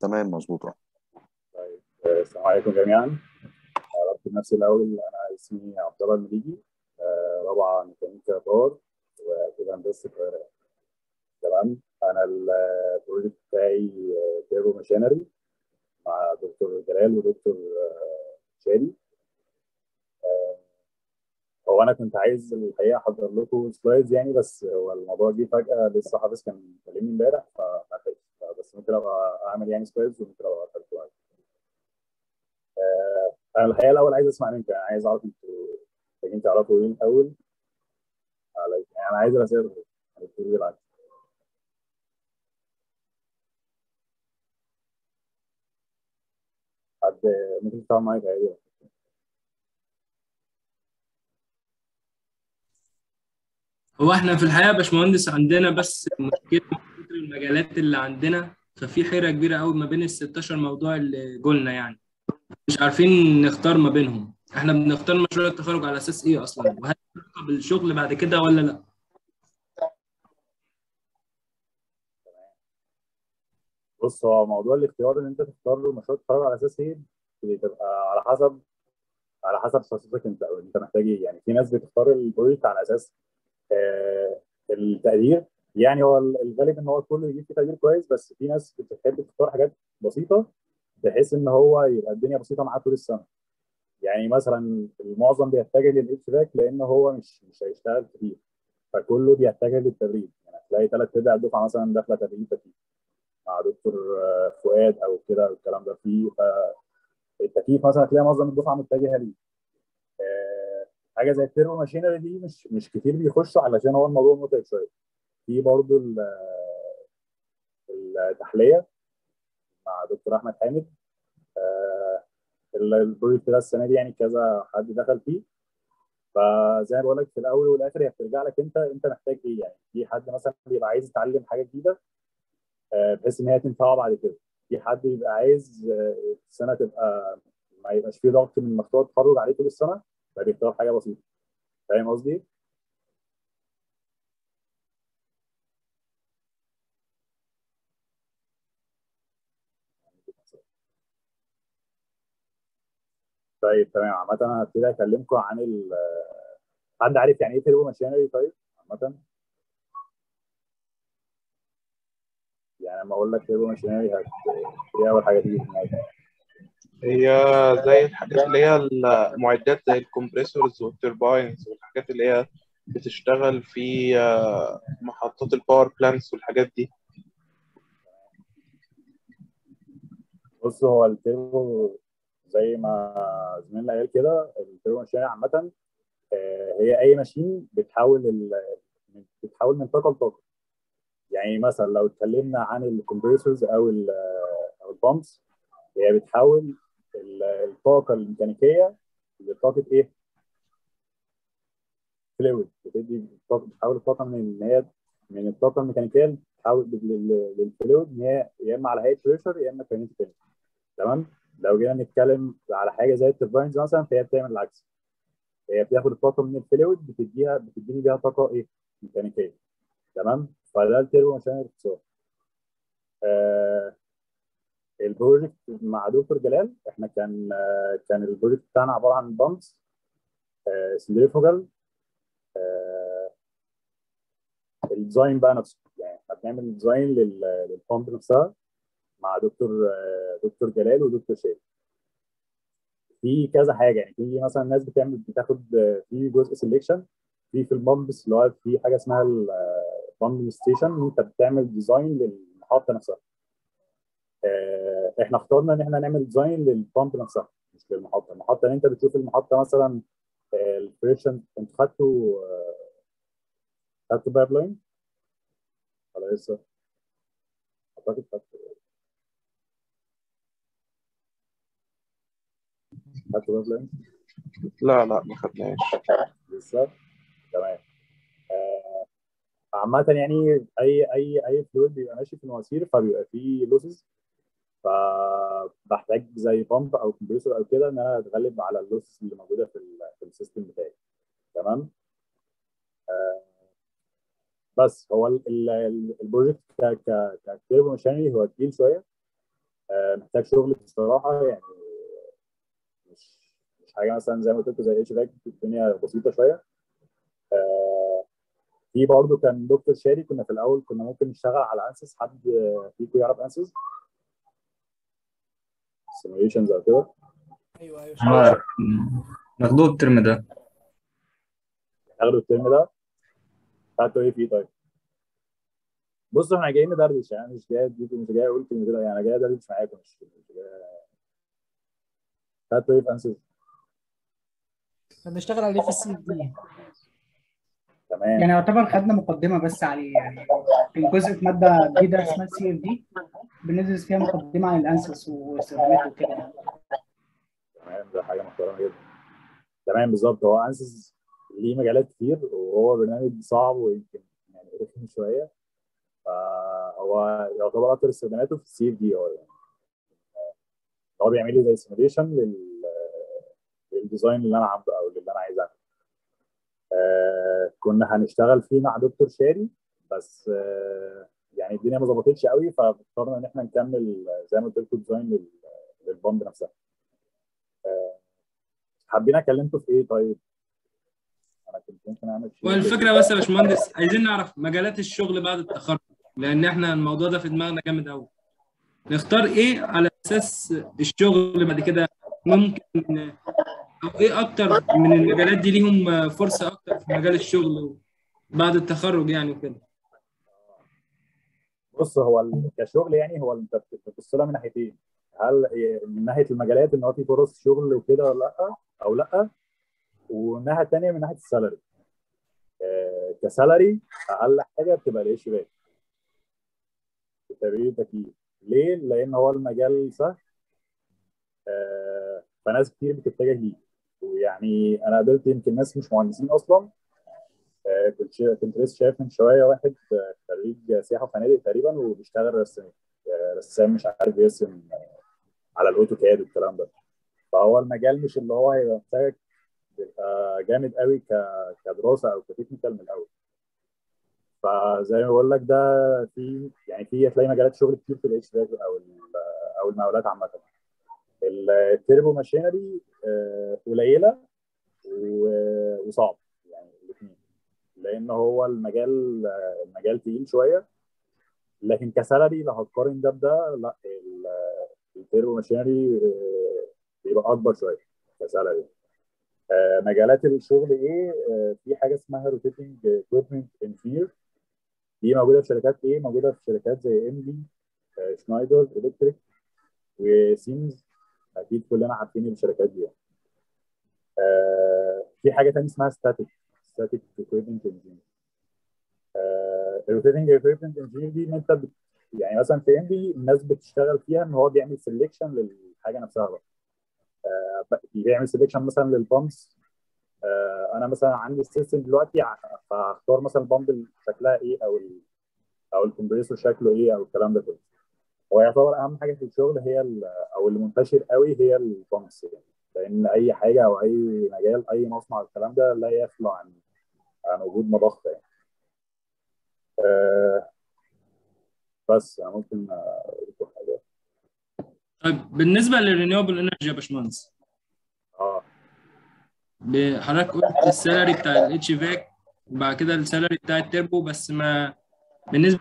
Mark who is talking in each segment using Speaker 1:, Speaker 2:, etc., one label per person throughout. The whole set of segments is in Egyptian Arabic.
Speaker 1: تمام مظبوط اه
Speaker 2: طيب آه، السلام عليكم جميعا عرفت نفسي الاول انا اسمي عبد الله المليجي آه، رابعه ميكانيكا باور وكده هندسه القاهره تمام انا البروجكت بتاعي تيربو ماشينري مع دكتور جلال ودكتور آه، شادي آه، هو انا كنت عايز الحقيقه احضر لكم سلايدز يعني بس هو الموضوع جه فجاه لسه حافظ كان كلمني امبارح فما لحقتش. بس ممكن ابقى اعمل يعني سلايدز وممكن ابقى أبعتها لكم عادي. آه، انا الحقيقه الاول عايز اسمع منكم يعني عايز اعرف انتوا محتاجين تعرفوا ايه الاول على يعني انا عايز الاسئله يعني بتقولوا ايه العكس حد ممكن يفتح معايا عادي
Speaker 3: هو احنا في الحقيقه يا باشمهندس عندنا بس مشكله من كتر المجالات اللي عندنا ففي حيره كبيره قوي ما بين ال 16 موضوع اللي جولنا يعني مش عارفين نختار ما بينهم احنا بنختار مشروع التخرج على اساس ايه اصلا وهل له علاقة بالشغل بعد كده ولا لا
Speaker 2: بص هو موضوع الاختيار ان انت تختار مشروع التخرج على اساس ايه بتبقى على حسب على حسب تخصصك انت او انت محتاج ايه يعني في ناس بتختار البروجكت على اساس آه التقدير يعني هو الغالب ان هو كله يجيب فيه تقدير كويس بس في ناس بتحب تختار حاجات بسيطه بحيث ان هو يبقى الدنيا بسيطه معاه طول السنه يعني مثلا المعظم بيتجه للاتش باك لان هو مش مش هيشتغل كتير فكله بيتجه للتدريب يعني هتلاقي ثلاث ارباع الدفعه مثلا داخله تدريب تكييف مع دكتور آه، فؤاد او كده الكلام ده فيه فالتكييف مثلا هتلاقي معظم الدفعه متجهه ليه آه، حاجه زي التيربو ماشينري دي مش مش كتير بيخشوا علشان هو الموضوع متعب شويه في برضو ال- التحليه مع دكتور احمد حامد آه، البروجكت ده السنه دي يعني كذا حد دخل فيه فزي ما بقول لك في الاول والاخر هي بترجع لك انت انت محتاج ايه يعني في حد مثلا بيبقى عايز يتعلم حاجه جديده آه، بحيث ان هي تنفعه بعد كده في حد بيبقى عايز آه، السنه تبقى ما يبقاش فيه ضغط من مشروع التخرج عليه طول السنه فبيختار حاجه بسيطه فاهم قصدي؟ طيب تمام عامة أنا هبتدي أكلمكم عن ال حد عارف يعني إيه تيربو ماشينري طيب عامة يعني لما أقول لك تيربو ماشينري هت إيه أول حاجة تيجي في دماغك؟
Speaker 4: هي زي الحاجات اللي هي المعدات زي الكمبريسورز والترباينز والحاجات اللي هي بتشتغل في آه، محطات الباور بلانتس والحاجات دي
Speaker 2: بص هو التيربو زي ما زميلنا قال كده التيربو ماشينري عامة آه، هي أي ماشين بتحول ال... بتحول من طاقة لطاقة يعني مثلا لو اتكلمنا عن الكمبريسورز أو ال أو البامبس هي بتحول ال- الطاقة الميكانيكية لطاقة إيه؟ فلويد بتدي طاقة بتحول الطاقة من إن هي من الطاقة الميكانيكية تحول لل- للفلويد إن هي يا إما على هيئة بريشر يا إما كاينيتيك تمام؟ لو جينا نتكلم على حاجة زي الترباينز مثلا فهي بتعمل العكس هي بتاخد الطاقة من الفلويد بتديها بتديني بيها طاقة إيه؟ ميكانيكية تمام؟ فده التربو ماشين باختصار آه البروجكت مع دكتور جلال احنا كان آه كان البروجكت بتاعنا عباره عن بامبس آه سنتريفوجال آه الديزاين بقى نفسه يعني احنا بنعمل ديزاين لل- للبامب نفسها مع دكتور آه دكتور جلال ودكتور شيخ في كذا حاجه يعني في مثلا ناس بتعمل بتاخد آه، في جزء سelection في في البامبس اللي هو في حاجه اسمها البامب ستيشن انت بتعمل ديزاين للمحطه نفسها آه، احنا اخترنا ان احنا نعمل ديزاين للبامب نفسها مش للمحطه المحطه اللي انت بتشوف المحطه مثلا آه، الفريشن انتوا خدتوا آه، خدتوا بايب لاين ولا لسه؟ اعتقد خدتوا خدتوا بايب لاين
Speaker 4: لا لا ما خدناش
Speaker 2: لسه تمام آه، عامة يعني اي اي اي فلويد بيبقى ماشي في المواسير فبيبقى فيه لوسز فبحتاج زي بامب او كمبريسور او كده ان انا اتغلب على اللوسز اللي موجوده في ال في السيستم بتاعي تمام آه، بس هو ال- ال- ال- البروجكت ك ك كتيربو ماشينري هو تقيل شويه آه، محتاج شغل بصراحه يعني مش مش حاجه مثلا زي ما قلت لكم زي اتش باك الدنيا بسيطه شويه آه، في برضه كان دكتور شادي كنا في الاول كنا ممكن نشتغل على انسس حد فيكم يعرف انسس سيميوليشنز او كده
Speaker 1: ايوه ايوه
Speaker 5: ما مخدوم الترم ده
Speaker 2: اخدوا الترم ده خدتوا ايه فيه طيب؟ بصوا احنا جايين ندردش يعني مش جاي اديكم مش جاي اقول كلمتين يعني انا جاي ادردش معاكم مش مش جاي خدتوا ايه في انسز؟
Speaker 1: بنشتغل عليه في السي دي
Speaker 2: تمام
Speaker 6: يعني يعتبر خدنا مقدمة بس عليه يعني كان جزء في مادة جديدة اسمها سي اف دي بندرس فيها مقدمة عن الأنسس واستخداماته وكده يعني.
Speaker 2: تمام ده حاجه محترمه جدا تمام بالظبط هو انسز ليه مجالات كتير وهو برنامج صعب ويمكن يعني رخم شويه فهو يعتبر اكتر استخداماته في السي اف دي هو يعني هو بيعمل لي زي سيميوليشن لل للديزاين اللي انا عامله او اللي انا عايز اعمله آه كنا هنشتغل فيه مع دكتور شاري بس آه يعني الدنيا ما ظبطتش قوي فاضطرنا ان احنا نكمل زي ما قلت لكم ديزاين لل- للبومب نفسها آه حابين اكلمكم في ايه طيب؟ انا كنت ممكن اعمل شيء
Speaker 3: والفكره بس يا باشمهندس عايزين نعرف مجالات الشغل بعد التخرج لان احنا الموضوع ده في دماغنا جامد قوي نختار ايه على اساس الشغل بعد كده ممكن او ايه اكتر من المجالات دي ليهم فرصه اكتر في مجال الشغل بعد التخرج يعني وكده
Speaker 2: بص هو ال- كشغل يعني هو انت بتبص لها من ناحيتين هل من ناحيه المجالات ان هو في فرص شغل وكده ولا لا او لا والناحيه الثانيه من ناحيه السالري آه، كسالري اقل حاجه بتبقى الايش باك في تبريد تكييف ليه؟ لان هو المجال سهل آه، فناس كتير بتتجه ليه ويعني انا قابلت يمكن ناس مش مهندسين اصلا آه، كنت شا- كنت لسه شايف من شويه واحد آه، خريج سياحه وفنادق تقريبا وبيشتغل رسام آه، رسام مش عارف يرسم آه، على الاوتوكاد والكلام ده فهو المجال مش اللي هو هيبقى محتاج يبقى جامد قوي ك- كدراسه او كتكنيكال من الاول فزي ما بقول لك ده في يعني في هتلاقي مجالات شغل كتير في الاتش باك او ال- او المقاولات عامه التربو ماشينري آه، قليله و- وصعب يعني الاثنين لان هو المجال آه، المجال تقيل شويه لكن كسالري لو هتقارن ده بده لا ال- التربو ماشينري آه، بيبقى اكبر شويه كسالري آه، مجالات الشغل ايه آه، في حاجه اسمها روتيتنج اكويبمنت انجينير دي موجوده في شركات ايه موجوده في شركات زي ام دي شنايدر الكتريك وسيمز اكيد كلنا عارفين الشركات دي يعني. آه، في حاجه ثانيه اسمها ستاتيك ستاتيك اكويبمنت انجينير الروتيتنج اكويبمنت انجينير دي ان انت بت يعني مثلا في ام دي الناس بتشتغل فيها ان هو بيعمل سelection للحاجه نفسها بقى آه، بيعمل سelection مثلا للبامبس آه، انا مثلا عندي السيستم دلوقتي ع- فهختار مثلا البامب شكلها ايه او ال او الكمبريسور شكله ايه او الكلام ده كله هو يعتبر اهم حاجه في الشغل هي ال- او اللي منتشر قوي هي البامبس يعني لان اي حاجه او اي مجال اي مصنع الكلام ده لا يخلو عن عن وجود مضخه يعني آه، بس انا ممكن اقول لكم حاجه
Speaker 3: طيب بالنسبه للرينيوبل انرجي يا باشمهندس
Speaker 2: اه
Speaker 3: ب- حضرتك قلت السالري بتاع الاتش فاك وبعد كده السالري بتاع التربو بس ما بالنسبه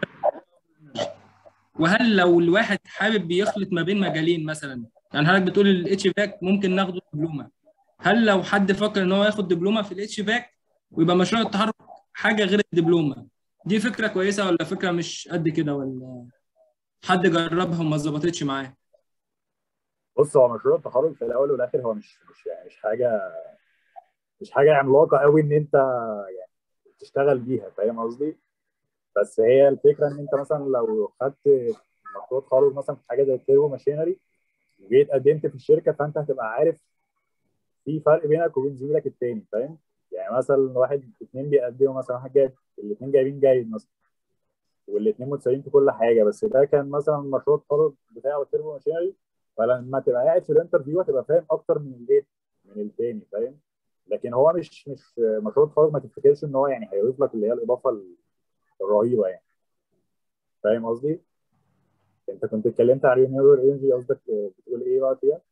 Speaker 3: وهل لو الواحد حابب يخلط ما بين مجالين مثلا يعني حضرتك بتقول الاتش فاك ممكن ناخده دبلومه هل لو حد فكر ان هو ياخد دبلومه في الاتش فاك ويبقى مشروع التخرج حاجه غير الدبلومه دي فكره كويسه ولا فكره مش قد كده ولا حد جربها وما ظبطتش معاه
Speaker 2: بص هو مشروع التخرج في الاول والاخر هو مش مش يعني مش حاجه مش حاجه عملاقه قوي ان انت يعني تشتغل بيها فاهم قصدي؟ بس هي الفكره ان انت مثلا لو خدت مشروع تخرج مثلا في حاجه زي التيربو ماشينري وجيت قدمت في الشركه فانت هتبقى عارف في فرق بينك وبين زميلك التاني فاهم؟ يعني مثلا واحد اثنين بيقدموا مثلا واحد جايب الاثنين جايبين جيد مثلا والاثنين متساويين في كل حاجه بس ده كان مثلا مشروع التخرج بتاعه التيربو ماشينري فلما تبقى قاعد في الانترفيو هتبقى فاهم اكتر من الايه؟ من التاني فاهم؟ لكن هو مش مش مشروع التخرج ما تفتكرش ان هو يعني هيضيف لك اللي هي الاضافه الرهيبه يعني فاهم قصدي؟ انت كنت اتكلمت على رينيوبل انرجي قصدك آه، بتقول ايه بقى فيها؟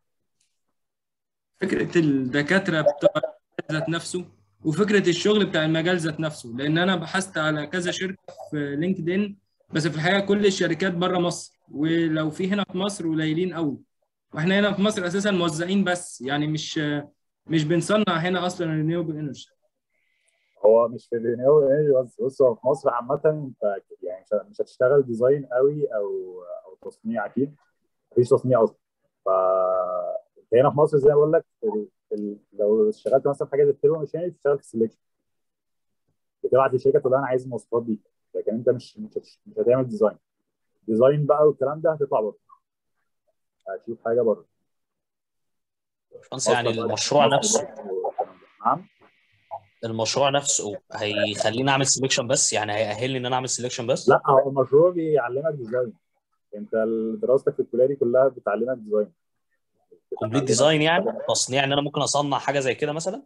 Speaker 3: فكره الدكاتره بتوع المجال ذات نفسه وفكره الشغل بتاع المجال ذات نفسه لان انا بحثت على كذا شركه في لينكد ان بس في الحقيقه كل الشركات بره مصر ولو في هنا في مصر قليلين قوي واحنا هنا في مصر اساسا موزعين بس يعني مش مش بنصنع هنا اصلا رينيوبل انرجي
Speaker 2: هو مش في الرينيوبل انرجي بس بص هو في مصر عامة انت يعني مش مش هتشتغل ديزاين قوي او او تصنيع اكيد مفيش تصنيع اصلا ف انت هنا في مصر زي ما بقول لك ال... ال... لو اشتغلت مثلا في حاجه زي التربو ماشين بتشتغل في السلكشن بتبعت للشركه تقول لها انا عايز المواصفات دي لكن انت مش مش هتش- مش هتعمل ديزاين ديزاين بقى والكلام ده هتطلع بره هتشوف حاجه بره
Speaker 7: باشمهندس يعني
Speaker 2: أصلاً بقى
Speaker 7: المشروع
Speaker 2: مصر
Speaker 7: نفسه
Speaker 2: برضه والكلام ده. نعم
Speaker 7: المشروع نفسه هيخليني اعمل سelection بس يعني هيأهلني ان انا اعمل selection بس
Speaker 2: لا هو المشروع بيعلمك ديزاين انت دراستك في الكليه دي كلها بتعلمك ديزاين
Speaker 7: كومبليت ديزاين يعني تصنيع ان انا ممكن اصنع حاجه زي كده مثلا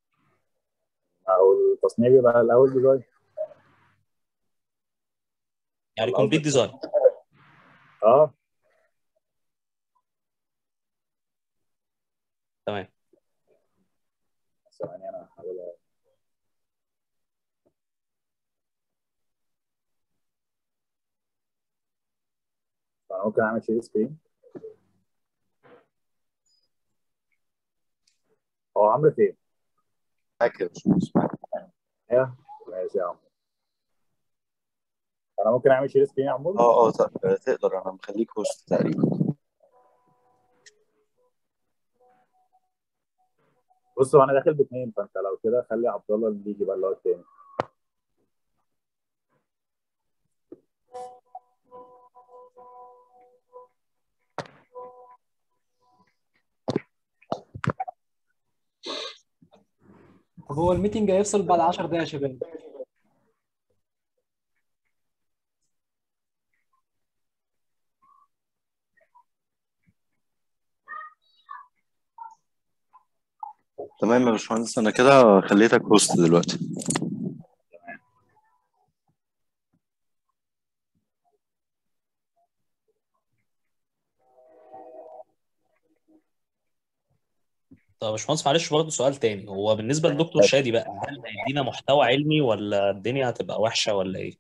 Speaker 2: او التصنيع بيبقى الاول ديزاين
Speaker 7: يعني
Speaker 2: والله
Speaker 7: كومبليت
Speaker 2: قصدك.
Speaker 7: ديزاين
Speaker 2: اه
Speaker 7: تمام
Speaker 2: ثواني انا هحاول أ- انا ممكن اعمل شير سكرين هو عمرو فين؟
Speaker 8: معاك يا باشمهندس معاك.
Speaker 2: ايه ماشي يا عمرو انا ممكن اعمل شير سكرين يا عمرو
Speaker 8: اه اه ت- تقدر انا مخليك هوست تقريبا
Speaker 2: بص هو انا داخل باثنين فانت لو كده خلي عبد الله اللي يجي بقى اللي هو التاني
Speaker 1: طب هو الميتنج هيفصل بعد 10 دقايق يا شباب
Speaker 8: تمام يا باشمهندس انا كده خليتك هوست دلوقتي
Speaker 7: طب يا باشمهندس معلش برضه سؤال تاني هو بالنسبه لدكتور شادي بقى هل هيدينا محتوى علمي ولا الدنيا هتبقى وحشه ولا ايه؟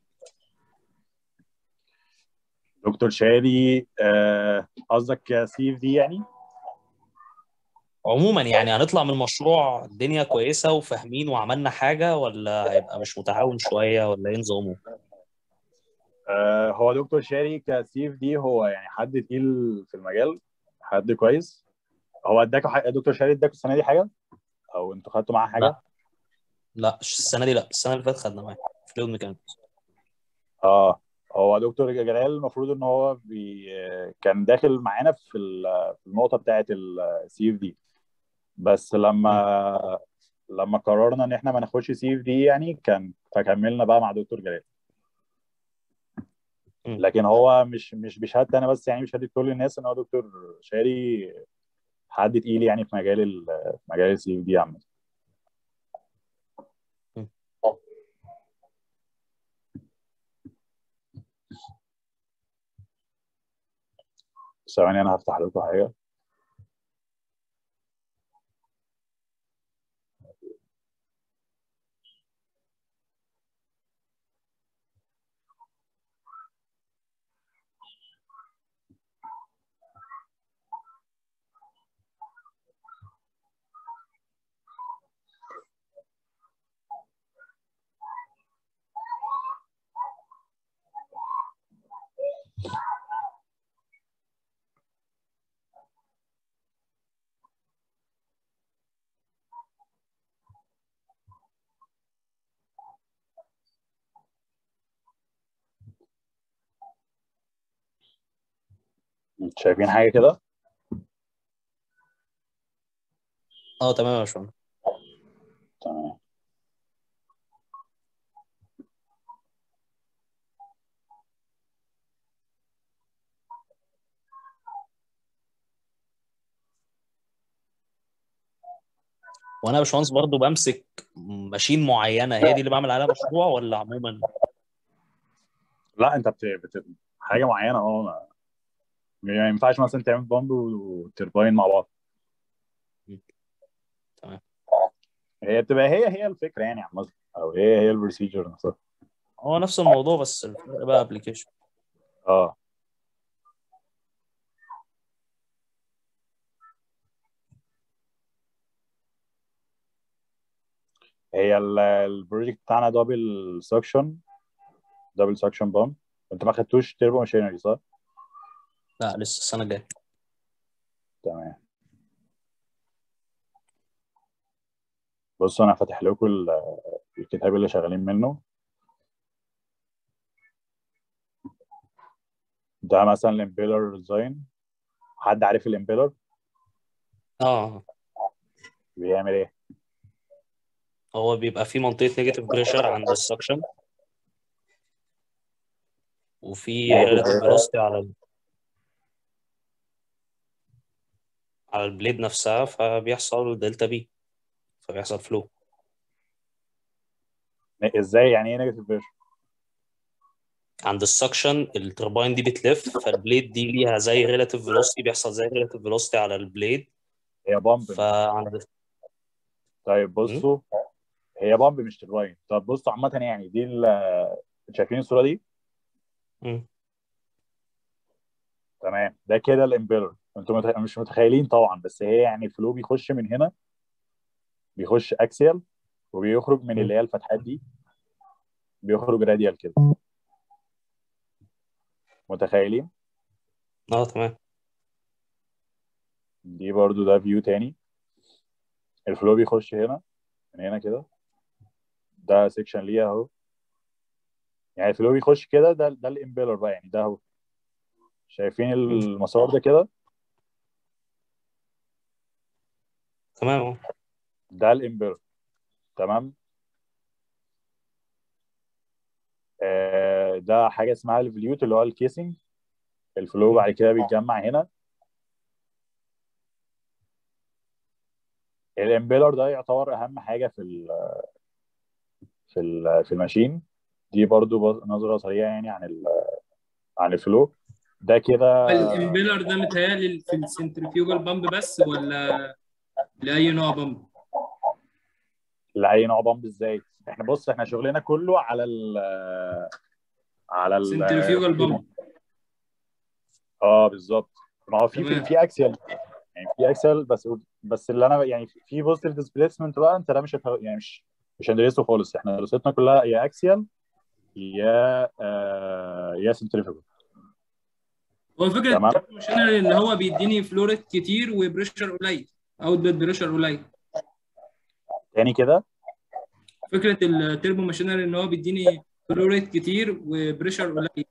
Speaker 2: دكتور شادي آه، قصدك سي اف دي يعني؟
Speaker 7: عموما يعني هنطلع من المشروع الدنيا كويسه وفاهمين وعملنا حاجه ولا هيبقى مش متعاون شويه ولا ايه نظامه؟
Speaker 2: آه، هو دكتور شادي كسي اف دي هو يعني حد تقيل في المجال حد كويس هو اداكوا حاجه دكتور شادي اداكوا السنه دي حاجه او انتوا خدتوا معاه حاجه؟
Speaker 7: لا. لا السنه دي لا السنه اللي فاتت خدنا معاه فلويد ميكانكس
Speaker 2: اه هو دكتور جلال المفروض ان هو بي كان داخل معانا في ال- في النقطه بتاعه السي اف دي بس لما لما قررنا ان احنا ما ناخدش سي اف دي يعني كان فكملنا بقى مع دكتور جلال
Speaker 7: مم.
Speaker 2: لكن هو مش مش بشهادتي انا بس يعني بشهاده كل الناس ان هو دكتور شاري حد تقيل يعني في مجال ال- في مجال السي اف دي عامه
Speaker 7: مم.
Speaker 2: ثواني انا هفتح لكم حاجه شايفين حاجه كده
Speaker 7: اه تمام يا باشمهندس
Speaker 2: تمام
Speaker 7: وانا يا باشمهندس برضه بمسك ماشين معينه هي دي اللي بعمل عليها مشروع ولا عموما
Speaker 2: لا انت بت... بت... حاجه معينه اه ما- ما ينفعش مثلا تعمل بامب وترباين مع بعض
Speaker 7: تمام.
Speaker 2: هي بتبقى هي هي الفكره يعني عامه او هي هي البروسيجر نفسها
Speaker 7: هو نفس الموضوع بس الفرق بقى ابلكيشن
Speaker 2: اه هي ال- البروجكت بتاعنا دبل سكشن دبل سكشن بامب انت ما خدتوش تيربو ماشينري صح؟
Speaker 7: لا لسه السنه الجايه
Speaker 2: تمام بصوا انا فاتح لكم ال- الكتاب اللي شغالين منه ده مثلا الامبيلر ديزاين حد عارف الامبيلر
Speaker 7: اه
Speaker 2: بيعمل ايه؟
Speaker 7: هو بيبقى في منطقه نيجاتيف بريشر عند السكشن وفي ريلاتيف فيلوسيتي على ال... على البليد نفسها فبيحصل دلتا بي فبيحصل فلو
Speaker 2: ازاي يعني ايه نيجاتيف بريشر؟
Speaker 7: عند السكشن الترباين دي بتلف فالبليد دي ليها زي ريلاتيف فيلوسيتي بيحصل زي ريلاتيف فيلوسيتي على البليد
Speaker 2: هي بامب
Speaker 7: فعند
Speaker 2: طيب بصوا هي بامب مش ترباين طب بصوا عامة يعني دي ال- شايفين الصورة دي؟
Speaker 7: مم.
Speaker 2: تمام ده كده الامبيلر انتوا مت... مش متخيلين طبعا بس هي يعني الفلو بيخش من هنا بيخش اكسيال وبيخرج من اللي هي الفتحات دي بيخرج راديال كده متخيلين
Speaker 7: اه تمام
Speaker 2: دي برضو ده فيو تاني الفلو بيخش هنا من هنا كده ده سيكشن ليه اهو يعني الفلو بيخش كده ده ده الامبيلر بقى يعني ده اهو شايفين المسار ده كده
Speaker 7: تمام اه
Speaker 2: ده الامبيلر تمام آه ده حاجه اسمها الفليوت اللي هو الكيسنج الفلو بعد كده بيتجمع هنا الامبيلر ده يعتبر اهم حاجه في ال في ال في الماشين دي برضو بص- نظره سريعه يعني عن ال عن الفلو ده كده
Speaker 3: الامبيلر ده متهيألي في السنترفيوجال بامب بس ولا لأي نوع بامب؟
Speaker 2: لاي نوع بامب ازاي احنا بص احنا شغلنا كله على ال على ال
Speaker 3: سنترفيوجال بامب
Speaker 2: اه بالظبط ما هو في في,
Speaker 3: تمام.
Speaker 2: في اكسل يعني في اكسل بس بس اللي انا يعني في- في بوزيتيف ديسبيسمنت بقى انت ده مش هت- يعني مش مش هندرسه خالص احنا دراستنا كلها يا اكسيال يا آه يا سنتريفيوجال
Speaker 3: هو فكرة
Speaker 2: تمام.
Speaker 3: الماشينري ان هو بيديني فلوريت كتير وبريشر قليل اوت بيت بريشر قليل
Speaker 2: تاني كده
Speaker 3: فكرة التربو ماشينري ان هو بيديني فلوريت كتير وبريشر قليل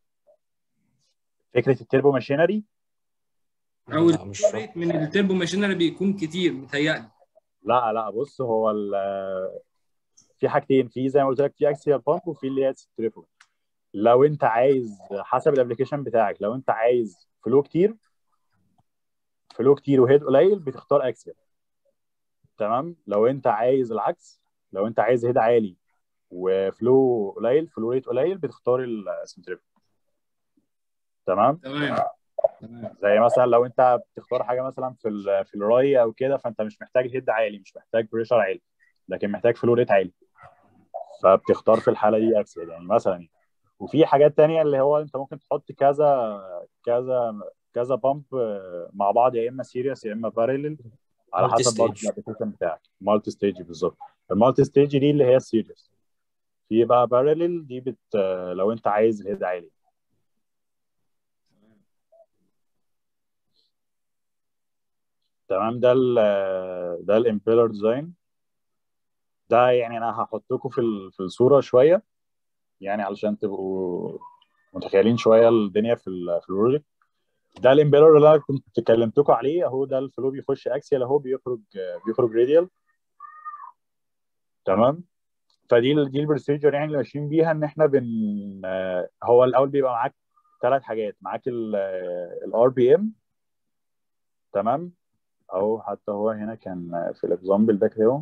Speaker 2: فكره التربو ماشينري
Speaker 3: او
Speaker 7: لا، مش فاهم.
Speaker 3: الفلوريت من التربو ماشينري بيكون كتير متهيألي
Speaker 2: لا لا بص هو ال- في حاجتين في زي ما قلت لك في اكسيال بامب وفي اللي هي سنتريفيوجال لو انت عايز حسب الابلكيشن بتاعك لو انت عايز فلو كتير فلو كتير وهيد قليل بتختار اكسيال تمام لو انت عايز العكس لو انت عايز هيد عالي وفلو قليل فلو ريت قليل بتختار السنتريفيوجال تمام
Speaker 3: تمام تمام
Speaker 2: زي مثلا لو انت بتختار حاجه مثلا في ال في الراي او كده فانت مش محتاج هيد عالي مش محتاج بريشر عالي لكن محتاج فلو ريت عالي فبتختار في الحاله دي اكسل يعني مثلا يعني. وفي حاجات تانية اللي هو انت ممكن تحط كذا كذا كذا بامب مع بعض يا اما سيريس يا اما بارلل على
Speaker 7: Multi
Speaker 2: حسب برضه
Speaker 7: stage.
Speaker 2: الابلكيشن بتاعك مالتي ستيج بالظبط المالتي ستيج دي اللي هي السيريس في بقى بارلل دي بت لو انت عايز الهيد عالي تمام ده ال ده الامبيلر ديزاين ده يعني انا هحط لكم في ال- في الصوره شويه يعني علشان تبقوا متخيلين شويه الدنيا في ال في البروجكت ده الامبيلر اللي انا كنت كلمتكم عليه اهو ده الفلو بيخش اكسيال اهو بيخرج بيخرج راديال تمام فدي ال- دي البروسيجر يعني اللي ماشيين بيها ان احنا بن آه، هو الاول بيبقى معاك ثلاث حاجات معاك الار بي ام تمام اهو حتى هو هنا كان في الاكزامبل ده كده اهو.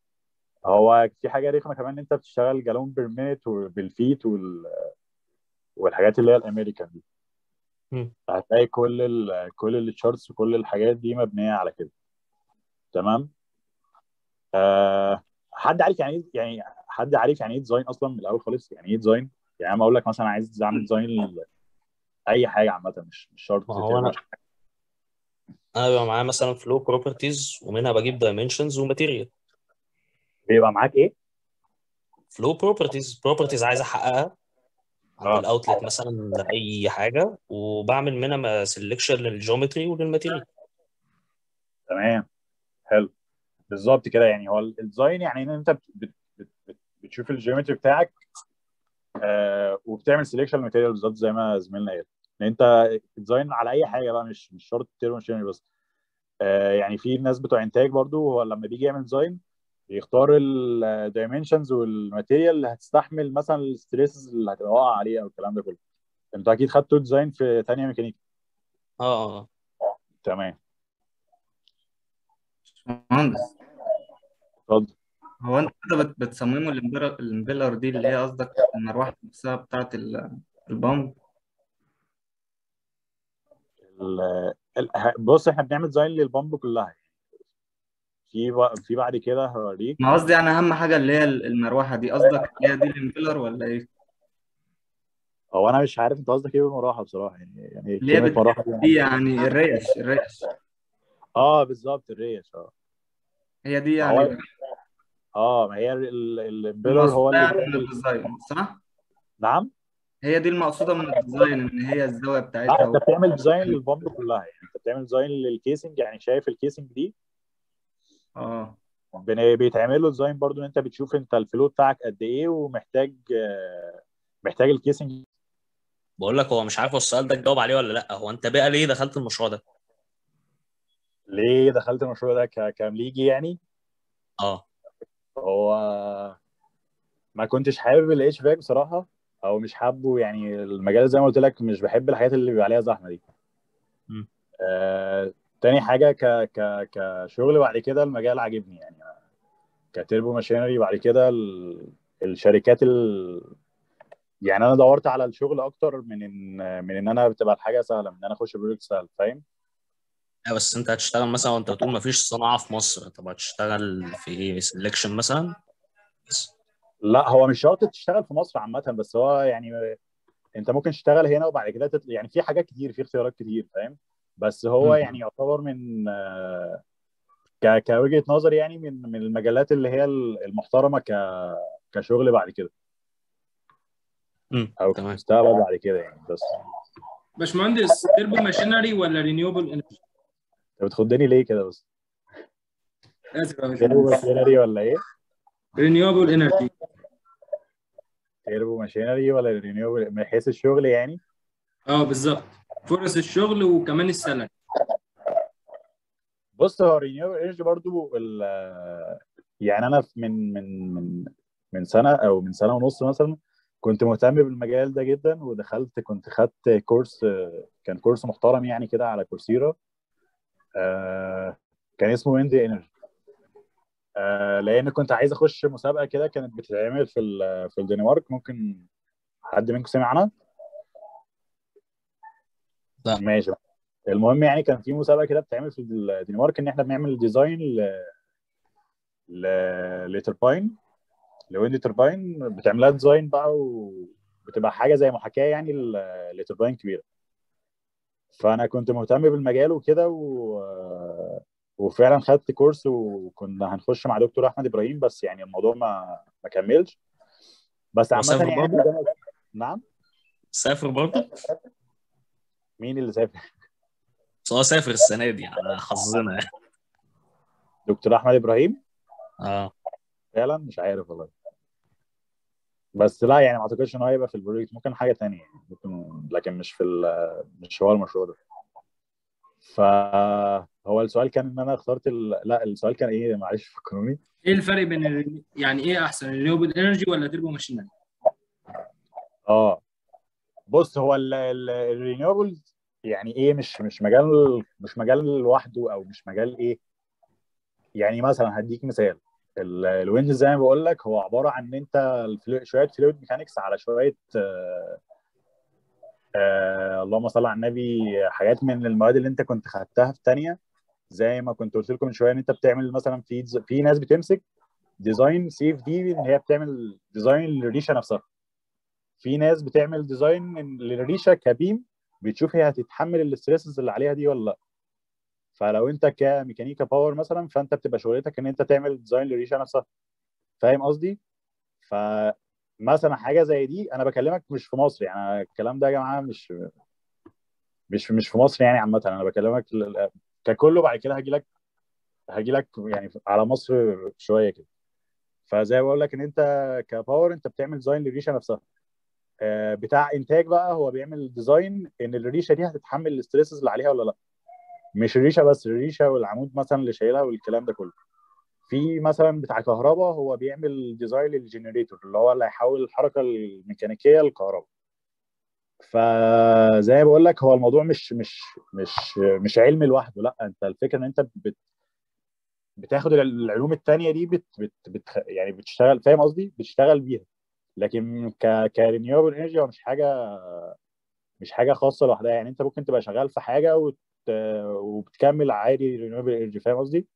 Speaker 2: هو في حاجه رخمه كمان ان انت بتشتغل جالون بير مينت وبالفيت وال والحاجات اللي هي الامريكان دي
Speaker 7: مم.
Speaker 2: هتلاقي كل ال كل التشارتس وكل الحاجات دي مبنيه على كده تمام آه حد عارف يعني ايه يعني حد عارف يعني ايه ديزاين اصلا من الاول خالص يعني ايه ديزاين يعني انا اقول لك مثلا عايز اعمل ديزاين اي حاجه عامه مش مش شرط
Speaker 7: ما هو انا انا بيبقى معايا مثلا فلو بروبرتيز ومنها بجيب دايمنشنز وماتيريال
Speaker 2: بيبقى معاك ايه
Speaker 7: فلو بروبرتيز بروبرتيز عايز احققها عند
Speaker 2: اه
Speaker 7: الاوتلت مثلا لاي حاجه وبعمل منها سelection للجيومتري وللماتيريال
Speaker 2: تمام حلو بالظبط كده يعني هو الديزاين يعني ان انت بت بت بت بت بتشوف الجيومتري بتاعك آه وبتعمل سelection للماتيريال بالظبط زي ما زميلنا قال ان انت ديزاين على اي حاجه بقى مش مش شرط تيرو ماشينري بس آه يعني في ناس بتوع انتاج برضو هو لما بيجي يعمل ديزاين يختار الدايمنشنز والماتيريال اللي هتستحمل مثلا الستريسز اللي هتبقى واقعه عليه او الكلام ده كله انتوا اكيد خدتوا ديزاين في تانية ميكانيكا
Speaker 7: اه اه اه
Speaker 2: تمام
Speaker 5: مهندس
Speaker 2: اتفضل
Speaker 5: هو انت كده بت- بتصمموا الامبيلر الامبيلر دي اللي هي قصدك المروحه نفسها بتاعت ال- البامب
Speaker 2: ال- ال- بص احنا بنعمل ديزاين للبامب كلها في بق- في بعد كده هوريك
Speaker 5: ما قصدي يعني اهم حاجه اللي هي المروحه دي قصدك اللي هي دي الامبيلر ولا ايه
Speaker 2: هو انا مش عارف انت قصدك ايه بالمروحه بصراحه يعني يعني
Speaker 5: اللي هي
Speaker 2: كلمه
Speaker 5: بت-
Speaker 2: مروحه
Speaker 5: دي يعني الريش الريش
Speaker 2: اه بالظبط الريش اه
Speaker 5: هي دي
Speaker 2: ما هو
Speaker 5: يعني
Speaker 2: اه ما هي ال- الامبيلر هو
Speaker 5: المقصودة
Speaker 2: اللي
Speaker 5: يعني من
Speaker 2: بيعمل
Speaker 5: الديزاين صح؟
Speaker 2: نعم
Speaker 5: هي دي المقصودة من الديزاين ان هي الزاوية
Speaker 2: لا
Speaker 5: بتاعتها
Speaker 2: انت بتعمل ديزاين للبامب كلها يعني انت بتعمل ديزاين للكيسنج يعني شايف الكيسنج دي
Speaker 5: اه
Speaker 2: بن- بيتعمل له ديزاين برضو ان انت بتشوف انت الفلو بتاعك قد ايه ومحتاج آه، محتاج الكيسنج
Speaker 7: بقول لك هو مش عارف هو السؤال ده تجاوب عليه ولا لا هو انت بقى ليه دخلت المشروع ده
Speaker 2: ليه دخلت المشروع ده ك- كمليجي يعني
Speaker 7: اه
Speaker 2: هو ما كنتش حابب الاتش فاك بصراحه او مش حابه يعني المجال زي ما قلت لك مش بحب الحاجات اللي بيبقى عليها زحمه دي
Speaker 7: مم.
Speaker 2: آه، تاني حاجه ك ك كشغل بعد كده المجال عاجبني يعني كتربو ماشينري بعد كده ال... الشركات ال... يعني انا دورت على الشغل اكتر من ان من ان انا بتبقى الحاجه سهله من ان انا اخش بروجكت سهل فاهم
Speaker 7: لا بس انت هتشتغل مثلا وانت بتقول مفيش صناعه في مصر طب هتشتغل في ايه سelection مثلا بس
Speaker 2: لا هو مش شرط تشتغل في مصر عامه بس هو يعني انت ممكن تشتغل هنا وبعد كده تطل... يعني في حاجات كتير في اختيارات كتير فاهم بس هو
Speaker 7: مم.
Speaker 2: يعني يعتبر من آه، ك... كوجهه نظر يعني من من المجالات اللي هي المحترمه ك... كشغل بعد كده
Speaker 7: مم.
Speaker 2: او
Speaker 7: تمام
Speaker 2: كمستقبل بعد كده يعني بس
Speaker 3: باشمهندس تربو ماشينري ولا رينيوبل انرجي؟
Speaker 2: انت بتخدني ليه كده بس
Speaker 3: اسف يا
Speaker 2: تيربو
Speaker 3: باشمهندس
Speaker 2: ماشينري ولا ايه
Speaker 3: رينيوبل انرجي
Speaker 2: تيربو ماشينري ولا رينيوبل من حيث الشغل يعني
Speaker 3: اه بالظبط فرص الشغل وكمان السالري
Speaker 2: بص هو رينيوبل انرجي برضو ال- يعني انا في- من من من من سنه او من سنه ونص مثلا كنت مهتم بالمجال ده جدا ودخلت كنت خدت كورس كان كورس محترم يعني كده على كورسيرا آه، كان اسمه ويند انرجي لان كنت عايز اخش مسابقه كده كانت بتتعمل في ال- في الدنمارك ممكن حد منكم سمع عنها
Speaker 7: لا
Speaker 2: ماشي المهم يعني كان في مسابقه كده بتتعمل في الدنمارك ان احنا بنعمل ديزاين ل ل- لترباين لويند ترباين بتعملها ديزاين بقى وبتبقى حاجه زي محاكاه يعني ل- لترباين كبيره فانا كنت مهتم بالمجال وكده و... وفعلا خدت كورس وكنا هنخش مع دكتور احمد ابراهيم بس يعني الموضوع ما ما كملش بس
Speaker 7: هو
Speaker 2: عامه
Speaker 7: سافر
Speaker 2: يعني
Speaker 7: برضه
Speaker 2: ده- نعم
Speaker 7: سافر برضه
Speaker 2: مين اللي سافر
Speaker 7: بس هو سافر السنه دي على حظنا يعني
Speaker 2: دكتور احمد ابراهيم
Speaker 7: اه
Speaker 2: فعلا مش عارف والله بس لا يعني ما اعتقدش ان هو هيبقى في البروجكت ممكن حاجه تانية يعني ممكن لكن مش في ال- مش هو المشروع ده فهو السؤال كان ان انا اخترت ال... لا السؤال كان ايه معلش فكروني
Speaker 3: ايه الفرق بين الري... يعني ايه احسن رينيوبل انرجي ولا تربو ماشينري؟
Speaker 2: اه بص هو الرينيوبلز يعني ايه مش مش مجال مش مجال لوحده او مش مجال ايه يعني مثلا هديك مثال الويند زي ما بقول لك هو عباره عن ان انت الفلو- شويه فلويد ميكانكس على شويه آه، آه اللهم صل على النبي حاجات من المواد اللي انت كنت خدتها في تانية زي ما كنت قلت لكم من شويه ان انت بتعمل مثلا في في ناس بتمسك ديزاين سي اف دي ان هي بتعمل ديزاين للريشه نفسها في ناس بتعمل ديزاين للريشه كبيم بتشوف هي هتتحمل الاستريسز اللي عليها دي ولا لا فلو انت كميكانيكا باور مثلا فانت بتبقى شغلتك ان انت تعمل ديزاين للريشه نفسها فاهم قصدي فمثلا حاجه زي دي انا بكلمك مش في مصر يعني الكلام ده يا جماعه مش مش مش في مصر يعني عامه انا بكلمك ل- ككله بعد كده هاجي لك هاجي لك يعني على مصر شويه كده فزي ما بقول لك ان انت كباور انت بتعمل ديزاين للريشه نفسها آه، بتاع انتاج بقى هو بيعمل ديزاين ان الريشه دي هتتحمل الاستريسز اللي عليها ولا لا مش الريشه بس الريشه والعمود مثلا اللي شايلها والكلام ده كله في مثلا بتاع كهرباء هو بيعمل ديزاين للجنريتور اللي هو اللي هيحول الحركه الميكانيكيه لكهرباء فزي ما بقول لك هو الموضوع مش مش مش مش علم لوحده لا انت الفكره ان انت بت بتاخد العلوم التانية دي بت بت بت يعني بتشتغل فاهم قصدي بتشتغل بيها لكن ك كرينيوبل انرجي هو مش حاجه مش حاجه خاصه لوحدها يعني انت ممكن تبقى شغال في حاجه وت... وبتكمل عادي رينيوبل انرجي فاهم قصدي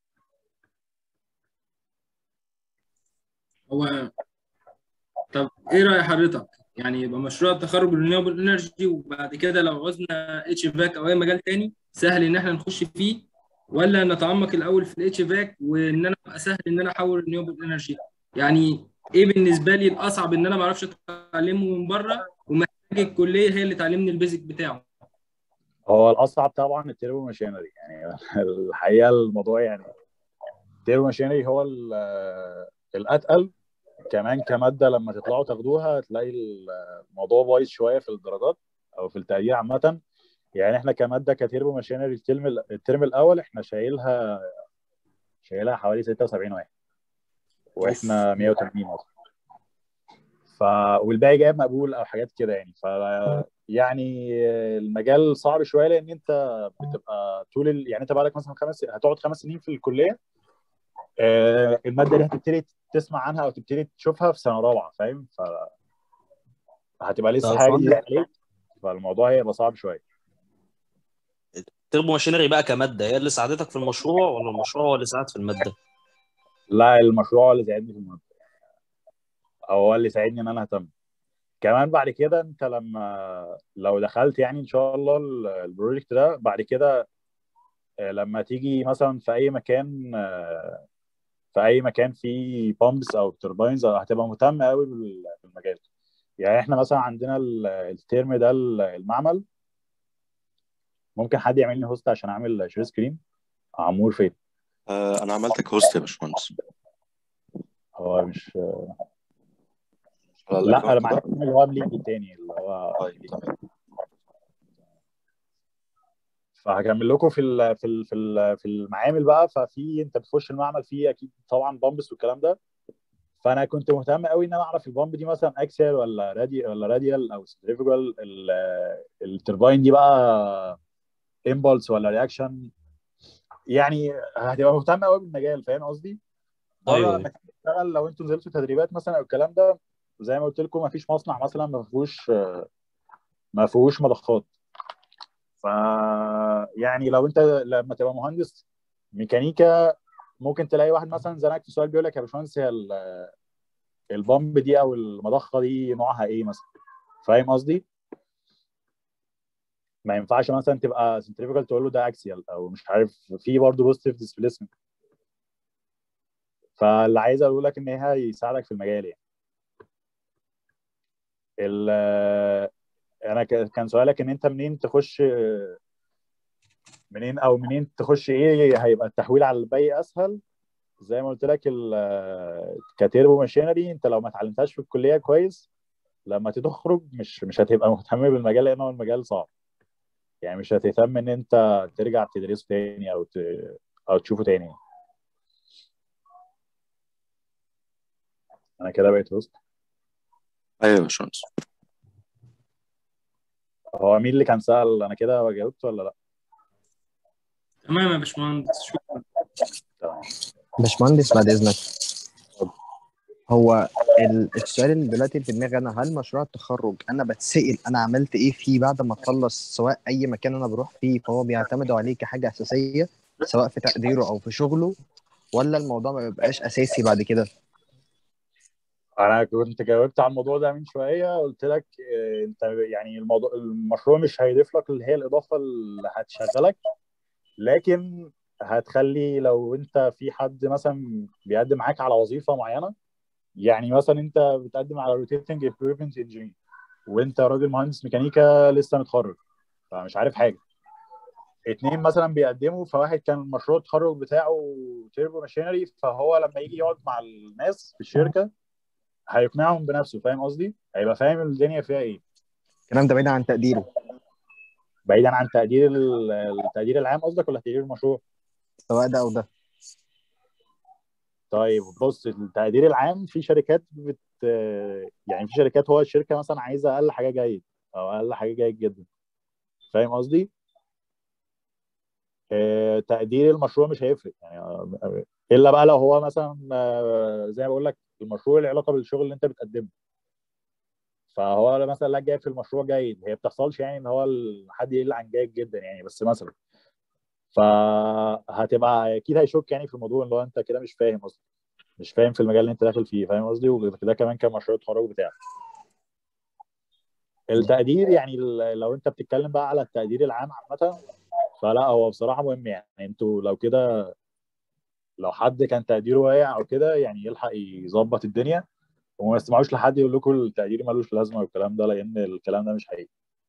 Speaker 3: هو طب ايه رأي حضرتك؟ يعني يبقى مشروع التخرج رينيوبل انرجي وبعد كده لو عوزنا اتش فاك او اي مجال تاني سهل ان احنا نخش فيه ولا نتعمق الاول في الاتش فاك وان انا ابقى سهل ان انا احول رينيوبل انرجي يعني ايه بالنسبه لي الاصعب ان انا ما اعرفش اتعلمه من بره ومحتاج الكليه هي اللي تعلمني البيزك بتاعه
Speaker 2: هو الاصعب طبعا التيربو ماشينري يعني الحقيقه الموضوع يعني التيربو ماشينري هو ال- الاتقل كمان كماده لما تطلعوا تاخدوها هتلاقي الموضوع بايظ شويه في الدرجات او في التقدير عامه يعني احنا كماده كتيربو ماشينري الترم الترم الاول احنا شايلها شايلها حوالي 76 واحد واحنا 180 اصلا ف والباقي جايب مقبول او حاجات كده يعني ف يعني المجال صعب شويه لان انت بتبقى طول ال... يعني انت بقالك مثلا خمس هتقعد خمس سنين في الكليه آه، الماده دي هتبتدي تسمع عنها او تبتدي تشوفها في سنه رابعه فاهم ف هتبقى لسه
Speaker 7: طب
Speaker 2: حاجه
Speaker 7: فندم.
Speaker 2: جديده عليك فالموضوع هيبقى صعب شويه
Speaker 7: تربو ماشينري بقى كماده هي اللي ساعدتك في المشروع ولا المشروع هو اللي ساعد في الماده؟
Speaker 2: لا المشروع هو اللي ساعدني في الماده او هو اللي ساعدني ان انا اهتم كمان بعد كده انت لما لو دخلت يعني ان شاء الله ال- البروجكت ده بعد كده آه، لما تيجي مثلا في اي مكان آه، في اي مكان فيه بامبس او توربينز هتبقى مهتم قوي بال- بالمجال يعني احنا مثلا عندنا ال- الترم ده ال- المعمل ممكن حد يعمل لي هوست عشان اعمل شير سكرين عمور فين
Speaker 8: آه انا عملتك هوست يا باشمهندس
Speaker 2: هو مش
Speaker 8: على
Speaker 2: لا
Speaker 8: الأكونت
Speaker 2: انا
Speaker 8: ده؟
Speaker 2: معايا اللي هو مليجي التاني اللي هو
Speaker 8: طيب تمام
Speaker 2: فهكمل لكم في ال في ال في ال في المعامل بقى ففي انت بتخش المعمل فيه اكيد طبعا بامبس والكلام ده فانا كنت مهتم قوي ان انا اعرف البامب دي مثلا اكسل ولا رادي ولا راديال او سنتريفيجال الترباين دي بقى امبولس ولا رياكشن يعني هتبقى مهتم قوي بالمجال فاهم قصدي؟ بره
Speaker 7: أيوة.
Speaker 2: لما تيجي تشتغل لو انتوا نزلتوا تدريبات مثلا او الكلام ده زي ما قلت لكم ما فيش مصنع مثلا ما فيهوش ما فيهوش مضخات ف يعني لو انت لما تبقى مهندس ميكانيكا ممكن تلاقي واحد مثلا زنقك في سؤال بيقول لك يا باشمهندس هي ال- البامب دي او المضخه دي نوعها ايه مثلا فاهم قصدي؟ ما ينفعش مثلا تبقى سنتريفيكال تقول له ده اكسيال او مش عارف في برضه بوزيتيف ديسبيسمنت فاللي عايز اقول لك ان هي يساعدك في المجال يعني ال- انا ك- كان سؤالك ان انت منين تخش منين او منين تخش ايه هيبقى التحويل على الباقي اسهل زي ما قلت لك ال- كتيربو ماشينري انت لو ما اتعلمتهاش في الكليه كويس لما تخرج مش مش هتبقى مهتم بالمجال لان هو المجال صعب يعني مش هتهتم ان انت ترجع تدرسه تاني او ت... او تشوفه تاني انا كده بقيت وسط
Speaker 8: ايوه يا باشمهندس
Speaker 2: هو مين اللي كان سأل انا كده جاوبت ولا لا
Speaker 3: تمام يا باشمهندس شكرا
Speaker 2: تمام
Speaker 9: باشمهندس بعد اذنك هو ال- السؤال اللي دلوقتي في دماغي انا هل مشروع التخرج انا بتسأل انا عملت ايه فيه بعد ما اخلص سواء اي مكان انا بروح فيه فهو بيعتمدوا عليه كحاجة اساسية سواء في تقديره او في شغله ولا الموضوع ما بيبقاش اساسي بعد كده
Speaker 2: انا كنت جاوبت على الموضوع ده من شويه قلت لك آه، انت يعني الموضوع المشروع مش هيضيف لك اللي هي الاضافه اللي هتشغلك لكن هتخلي لو انت في حد مثلا بيقدم معاك على وظيفه معينه يعني مثلا انت بتقدم على روتيتنج اكويبمنت انجينير وانت راجل مهندس ميكانيكا لسه متخرج فمش عارف حاجه اتنين مثلا بيقدموا فواحد كان مشروع التخرج بتاعه تيربو ماشينري فهو لما يجي يقعد مع الناس في الشركه هيقنعهم بنفسه فاهم قصدي؟ هيبقى فاهم الدنيا فيها ايه
Speaker 9: الكلام ده بعيد عن تقديره
Speaker 2: بعيدا عن تقدير ال- التقدير العام قصدك ولا تقدير المشروع؟
Speaker 9: سواء ده او ده
Speaker 2: طيب بص التقدير العام في شركات بت يعني في شركات هو الشركه مثلا عايزه اقل حاجه جيد او اقل حاجه جيد جدا فاهم قصدي؟ آه، تقدير المشروع مش هيفرق يعني آه، الا بقى لو هو مثلا آه، زي ما بقول لك المشروع له علاقه بالشغل اللي انت بتقدمه فهو مثلا لا جاي في المشروع جيد هي بتحصلش يعني ان هو ال- حد يقل عن جيد جدا يعني بس مثلا فهتبقى اكيد هيشك يعني في الموضوع اللي هو انت كده مش فاهم اصلا مش فاهم في المجال اللي انت داخل فيه فاهم قصدي وده كمان كان مشروع التخرج بتاعك التقدير يعني ال- لو انت بتتكلم بقى على التقدير العام عامه فلا هو بصراحه مهم يعني انتوا لو كده لو حد كان تقديره واقع او كده يعني يلحق يظبط الدنيا وما يسمعوش لحد يقول لكم التقدير ملوش لازمه والكلام ده لان الكلام ده مش حقيقي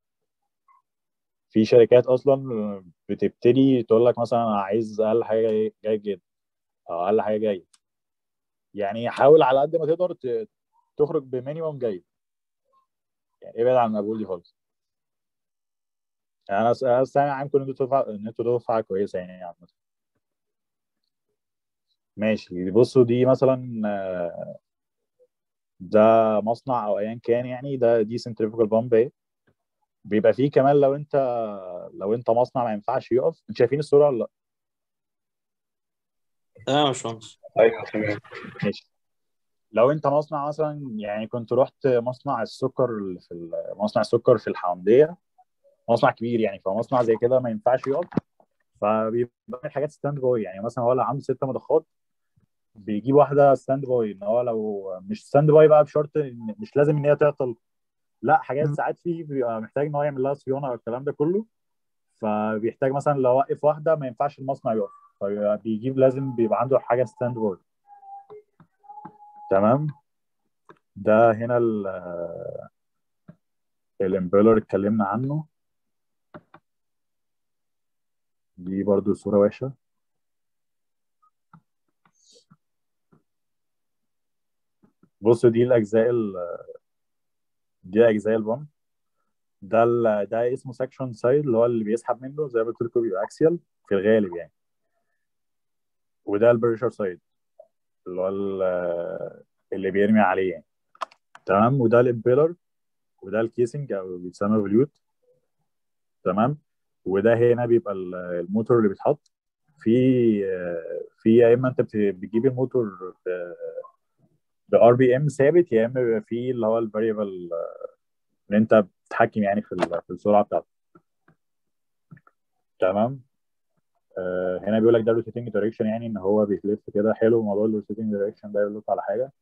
Speaker 2: في شركات اصلا بتبتدي تقول لك مثلا انا عايز اقل حاجه جيد جدا او اقل حاجه جيد يعني حاول على قد ما تقدر ت- تخرج بمينيموم جيد يعني ابعد عن المقبول دي خالص يعني انا س- انا سامع عنكم ان انتوا دفعه ان انتوا دفعه كويسه يعني عامه ماشي بصوا دي مثلا آه، ده مصنع او ايا كان يعني ده دي سنتريفوجال بامب ايه بيبقى فيه كمان لو انت لو انت مصنع ما ينفعش يقف انتوا شايفين الصوره ولا لا
Speaker 7: تمام يا باشمهندس
Speaker 4: ايوه تمام
Speaker 2: ماشي لو انت مصنع مثلا يعني كنت رحت مصنع السكر اللي في ال- مصنع السكر في الحومديه مصنع كبير يعني فمصنع زي كده ما ينفعش يقف فبيبقى بيعمل حاجات ستاند باي يعني مثلا هو لو عنده ست مضخات بيجيب واحده ستاند باي ان هو لو مش ستاند باي بقى بشرط ان مش لازم ان هي تعطل لا حاجات ساعات فيه بيبقى محتاج ان هو يعمل لها صيانه او الكلام ده كله فبيحتاج مثلا لو وقف واحده ما ينفعش المصنع يقف فبيجيب لازم بيبقى عنده حاجه ستاند باي تمام ده هنا ال- الامبيلر اتكلمنا عنه دي برضو صورة وحشة بصوا دي الأجزاء ال... دي أجزاء البامب ده ال... ده اسمه سكشن سايد اللي هو اللي بيسحب منه زي ما قلت لكم بيبقى اكسيال في الغالب يعني وده البريشر سايد اللي هو ال- اللي بيرمي عليه يعني تمام وده الامبيلر وده الكيسنج او بيتسمى فليوت تمام وده هنا بيبقى ال- الموتور اللي بيتحط في في يا اما انت بت- بتجيب الموتور ب ار بي ام ثابت يا اما بيبقى فيه اللي هو الفاريبل اللي انت بتتحكم يعني في ال- في السرعه بتاعته تمام آه هنا بيقول لك ده روتيتنج دايركشن يعني ان هو بيلف كده حلو موضوع الروتيتنج دايركشن ده يقول لك على حاجه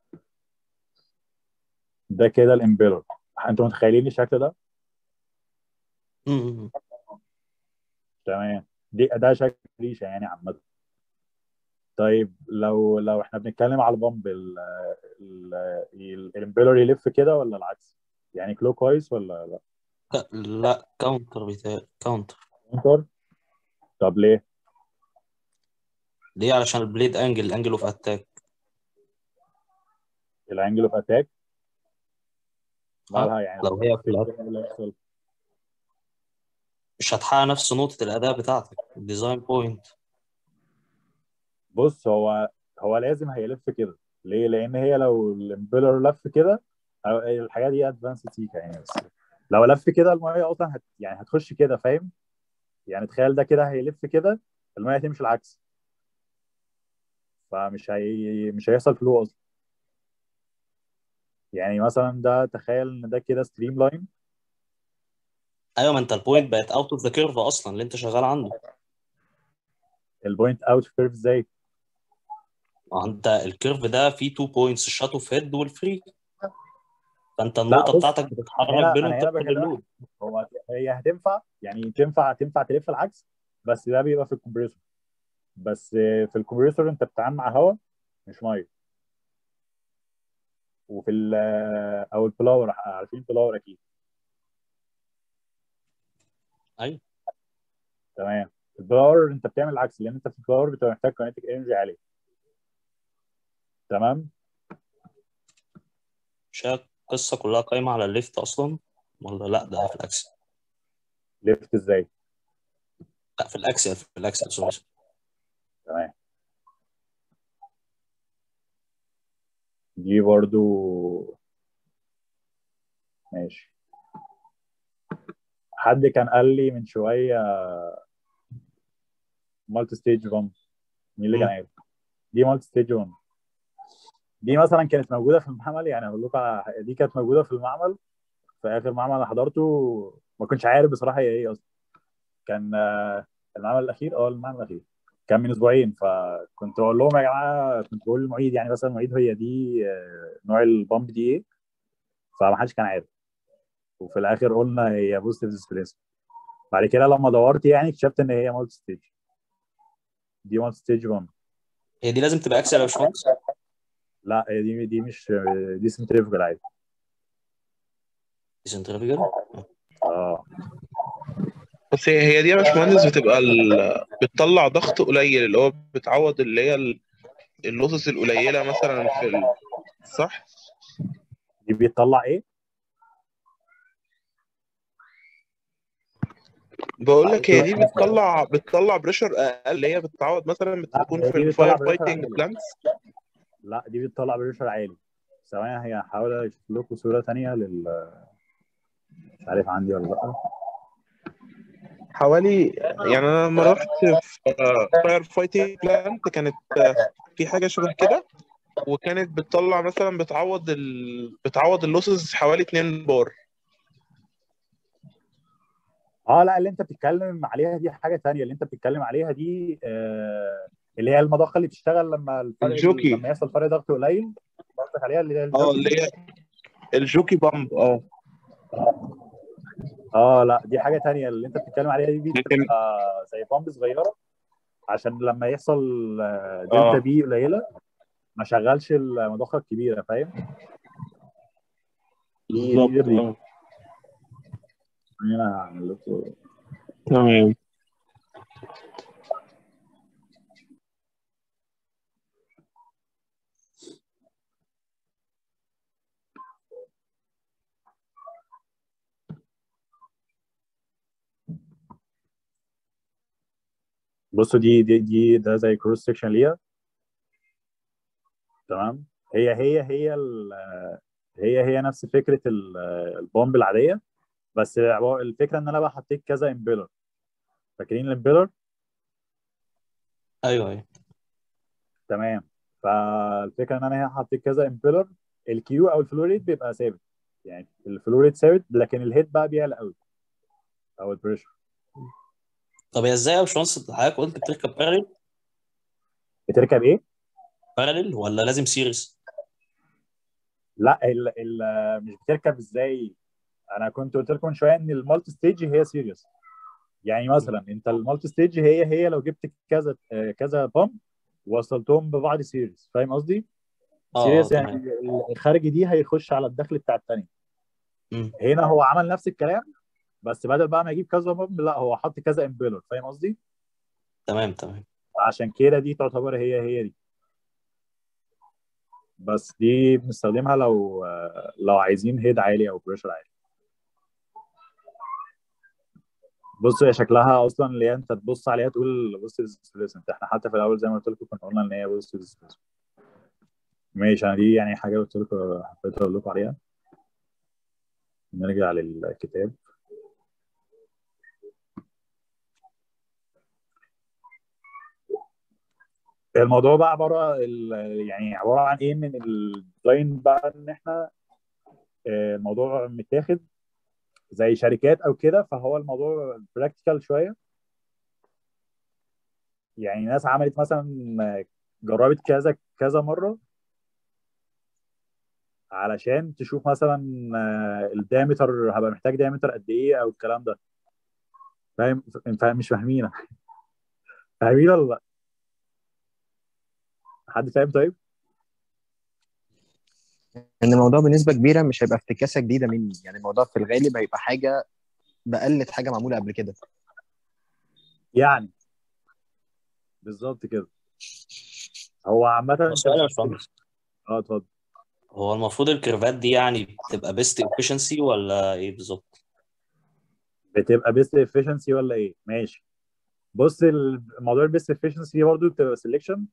Speaker 2: ده كده الامبيلر انتوا متخيلين الشكل ده
Speaker 7: مم.
Speaker 2: تمام دي ده شكل ريشه يعني عامه طيب لو لو احنا بنتكلم على البامب ال- ال- ال- الامبيلر يلف كده ولا العكس يعني كلوك وايز ولا لا
Speaker 7: ك- لا كاونتر بتاع كاونتر
Speaker 2: كونتر طب ليه
Speaker 7: ليه علشان البليد انجل انجل اوف اتاك
Speaker 2: الانجل اوف اتاك
Speaker 7: اه
Speaker 2: مالها يعني
Speaker 7: لو
Speaker 2: لو
Speaker 7: هي
Speaker 2: لفت
Speaker 7: في الأرض
Speaker 2: كده إيه اللي هيحصل
Speaker 7: مش هتحقق نفس نقطة الأداء بتاعتك الديزاين بوينت
Speaker 2: بص هو هو لازم هيلف كده ليه لان هي لو الامبيلر لف كده أو- الحاجه دي ادفانس سيكا يعني بس لو لف كده الميه اصلا هت يعني هتخش كده فاهم يعني تخيل ده كده هيلف كده الميه هتمشي العكس فمش هي مش هيحصل فلو اصلا يعني مثلا ده تخيل ان ده كده ستريم لاين
Speaker 7: ايوه ما انت البوينت بقت اوت اوف ذا كيرف اصلا اللي انت شغال عنده
Speaker 2: البوينت اوت كيرف ازاي
Speaker 7: ما انت الكيرف ده فيه تو بوينتس الشات اوف هيد والفري فانت
Speaker 2: لا
Speaker 7: النقطه
Speaker 2: بص
Speaker 7: بتاعتك
Speaker 2: انا
Speaker 7: بتتحرك بينهم
Speaker 2: انا هنا
Speaker 7: طبقا
Speaker 2: بكلمك
Speaker 7: للود
Speaker 2: هو هي هتنفع يعني تنفع تنفع تلف العكس بس ده بيبقى في الكمبريسور بس في الكمبريسور انت بتتعامل مع هواء مش ميه وفي ال او البلاور عارفين البلاور اكيد
Speaker 7: ايوه
Speaker 2: تمام البلاور انت بتعمل العكس لان انت في البلاور بتبقى محتاج كاينتيك انرجي عاليه تمام
Speaker 7: مش هي القصه كلها قايمه على الليفت اصلا ولا لا ده في الاكسل
Speaker 2: ليفت ازاي
Speaker 7: لا في الاكسل في الاكسل سوري
Speaker 2: تمام دي برضو ماشي حد كان قال لي من شويه مالتي ستيج بامب مين اللي كان
Speaker 7: مم.
Speaker 2: قال دي مالتي ستيج بامب دي مثلا كانت موجوده في المعمل يعني اقول لكم على- دي كانت موجوده في المعمل في اخر معمل انا حضرته ما كنتش عارف بصراحه هي ايه اصلا كان آه، المعمل الاخير اه المعمل الاخير كان من اسبوعين فكنت اقول لهم يا جماعه كنت بقول للمعيد يعني مثلا المعيد هي دي آه، نوع البامب دي ايه فما حدش كان عارف وفي الاخر قلنا هي بوزيتيف ديسبيسمنت بعد كده لما دورت يعني اكتشفت ان هي مالتي ستيج دي مالتي ستيج بامب
Speaker 7: هي دي لازم تبقى اكسل يا باشمهندس
Speaker 2: لا هي دي دي مش دي سنتريفيكال عادي
Speaker 7: دي سنترفيجال
Speaker 2: اه
Speaker 4: بس هي هي دي يا باشمهندس بتبقى ال... بتطلع ضغط قليل اللي هو بتعوض اللي هي ال- اللوسز القليله مثلا في ال... صح؟
Speaker 2: دي بيطلع ايه؟
Speaker 4: بقول لك هي دي بتطلع بتطلع بريشر اقل اللي هي بتعوض مثلا بتكون
Speaker 2: هي
Speaker 4: في
Speaker 2: دي بتطلع
Speaker 4: الفاير
Speaker 2: بريشر
Speaker 4: فايتنج
Speaker 2: عالي.
Speaker 4: بلانتس
Speaker 2: لا دي بتطلع بريشر عالي ثواني هي هحاول اشوف لكم صوره ثانيه لل مش عارف عندي ولا لا
Speaker 4: حوالي يعني انا لما رحت في فاير فايتنج بلانت كانت آه، في حاجه شبه كده وكانت بتطلع مثلا بتعوض ال... بتعوض اللوسز حوالي 2 بار
Speaker 2: اه لا اللي انت بتتكلم عليها دي حاجه ثانيه اللي انت بتتكلم عليها دي آه اللي هي المضخه اللي بتشتغل لما الفرق
Speaker 4: الجوكي.
Speaker 2: لما يحصل فرق ضغط قليل قصدك عليها اللي هي
Speaker 4: اه
Speaker 2: الجوكي
Speaker 4: اللي هي الجوكي بامب اه
Speaker 2: اه لا دي حاجه ثانيه اللي انت بتتكلم عليها دي
Speaker 4: لكن
Speaker 2: بتبقى زي بامب صغيره عشان لما يحصل آه، دلتا
Speaker 4: اه
Speaker 2: بي قليله ما شغلش المضخه الكبيره فاهم دي دي
Speaker 4: بالظبط
Speaker 2: دي
Speaker 4: اه
Speaker 2: هنا هعمل لكم
Speaker 4: تمام
Speaker 2: بصوا دي دي دي ده زي كروس سكشن ليها تمام هي هي هي ال- هي هي نفس فكره ال- البومب العاديه بس عبارة- الفكره ان انا بقى حطيت كذا امبيلر فاكرين الامبيلر
Speaker 7: ايوه ايوه
Speaker 2: تمام فالفكره ان انا هنا حطيت كذا امبيلر الكيو او الفلو ريت بيبقى ثابت يعني الفلو ريت ثابت لكن الهيد بقى بيعلى قوي او البريشر
Speaker 7: طب هي ازاي يا باشمهندس حضرتك قلت بتركب بارلل
Speaker 2: بتركب ايه؟
Speaker 7: بارلل ولا لازم سيريس
Speaker 2: لا ال ال مش بتركب ازاي انا كنت قلت لكم من شويه ان المالتي ستيج هي سيريس يعني مثلا انت المالتي ستيج هي هي لو جبت كذا آه، كذا بامب وصلتهم ببعض سيريس فاهم قصدي؟
Speaker 7: اه اه
Speaker 2: سيريس يعني
Speaker 7: تمام
Speaker 2: الخارجي دي هيخش على الدخل بتاع الثانيه
Speaker 7: مم.
Speaker 2: هنا هو عمل نفس الكلام بس بدل بقى ما يجيب كذا بامب لا هو حط كذا امبيلر فاهم قصدي؟
Speaker 7: تمام تمام
Speaker 2: عشان كده دي تعتبر هي هي دي بس دي بنستخدمها لو آه، لو عايزين هيد عالي او بريشر عالي بص هي شكلها اصلا اللي هي انت تبص عليها تقول بص ديسبيسمنت احنا حتى في الاول زي ما قلت لكم كنا قلنا ان هي بص ديسبيسمنت ماشي انا دي يعني حاجه قلت لكم حبيت اقول لكم عليها نرجع للكتاب الموضوع بقى عباره ال- يعني عباره عن ايه من الديزاين بقى ان احنا آه، الموضوع متاخد زي شركات او كده فهو الموضوع براكتيكال شويه يعني ناس عملت مثلا آه، جربت كذا كذا مره علشان تشوف مثلا آه، الدايمتر هبقى محتاج دايمتر قد ايه او الكلام ده فاهم فاهم- مش فاهمين فاهمين ولا لا حد فاهم طيب
Speaker 9: ان الموضوع بنسبه كبيره مش هيبقى افتكاسه جديده مني يعني الموضوع في الغالب هيبقى حاجه بقلد حاجه معموله قبل كده
Speaker 2: يعني بالظبط كده هو عامة
Speaker 7: هو
Speaker 2: انت
Speaker 7: سؤال يا
Speaker 2: مش
Speaker 7: باشمهندس
Speaker 2: اه اتفضل
Speaker 7: هو المفروض الكيرفات دي يعني بتبقى بيست efficiency ولا ايه بالظبط؟
Speaker 2: بتبقى بيست افشنسي ولا ايه؟ ماشي بص الموضوع البيست افشنسي دي برضه بتبقى سelection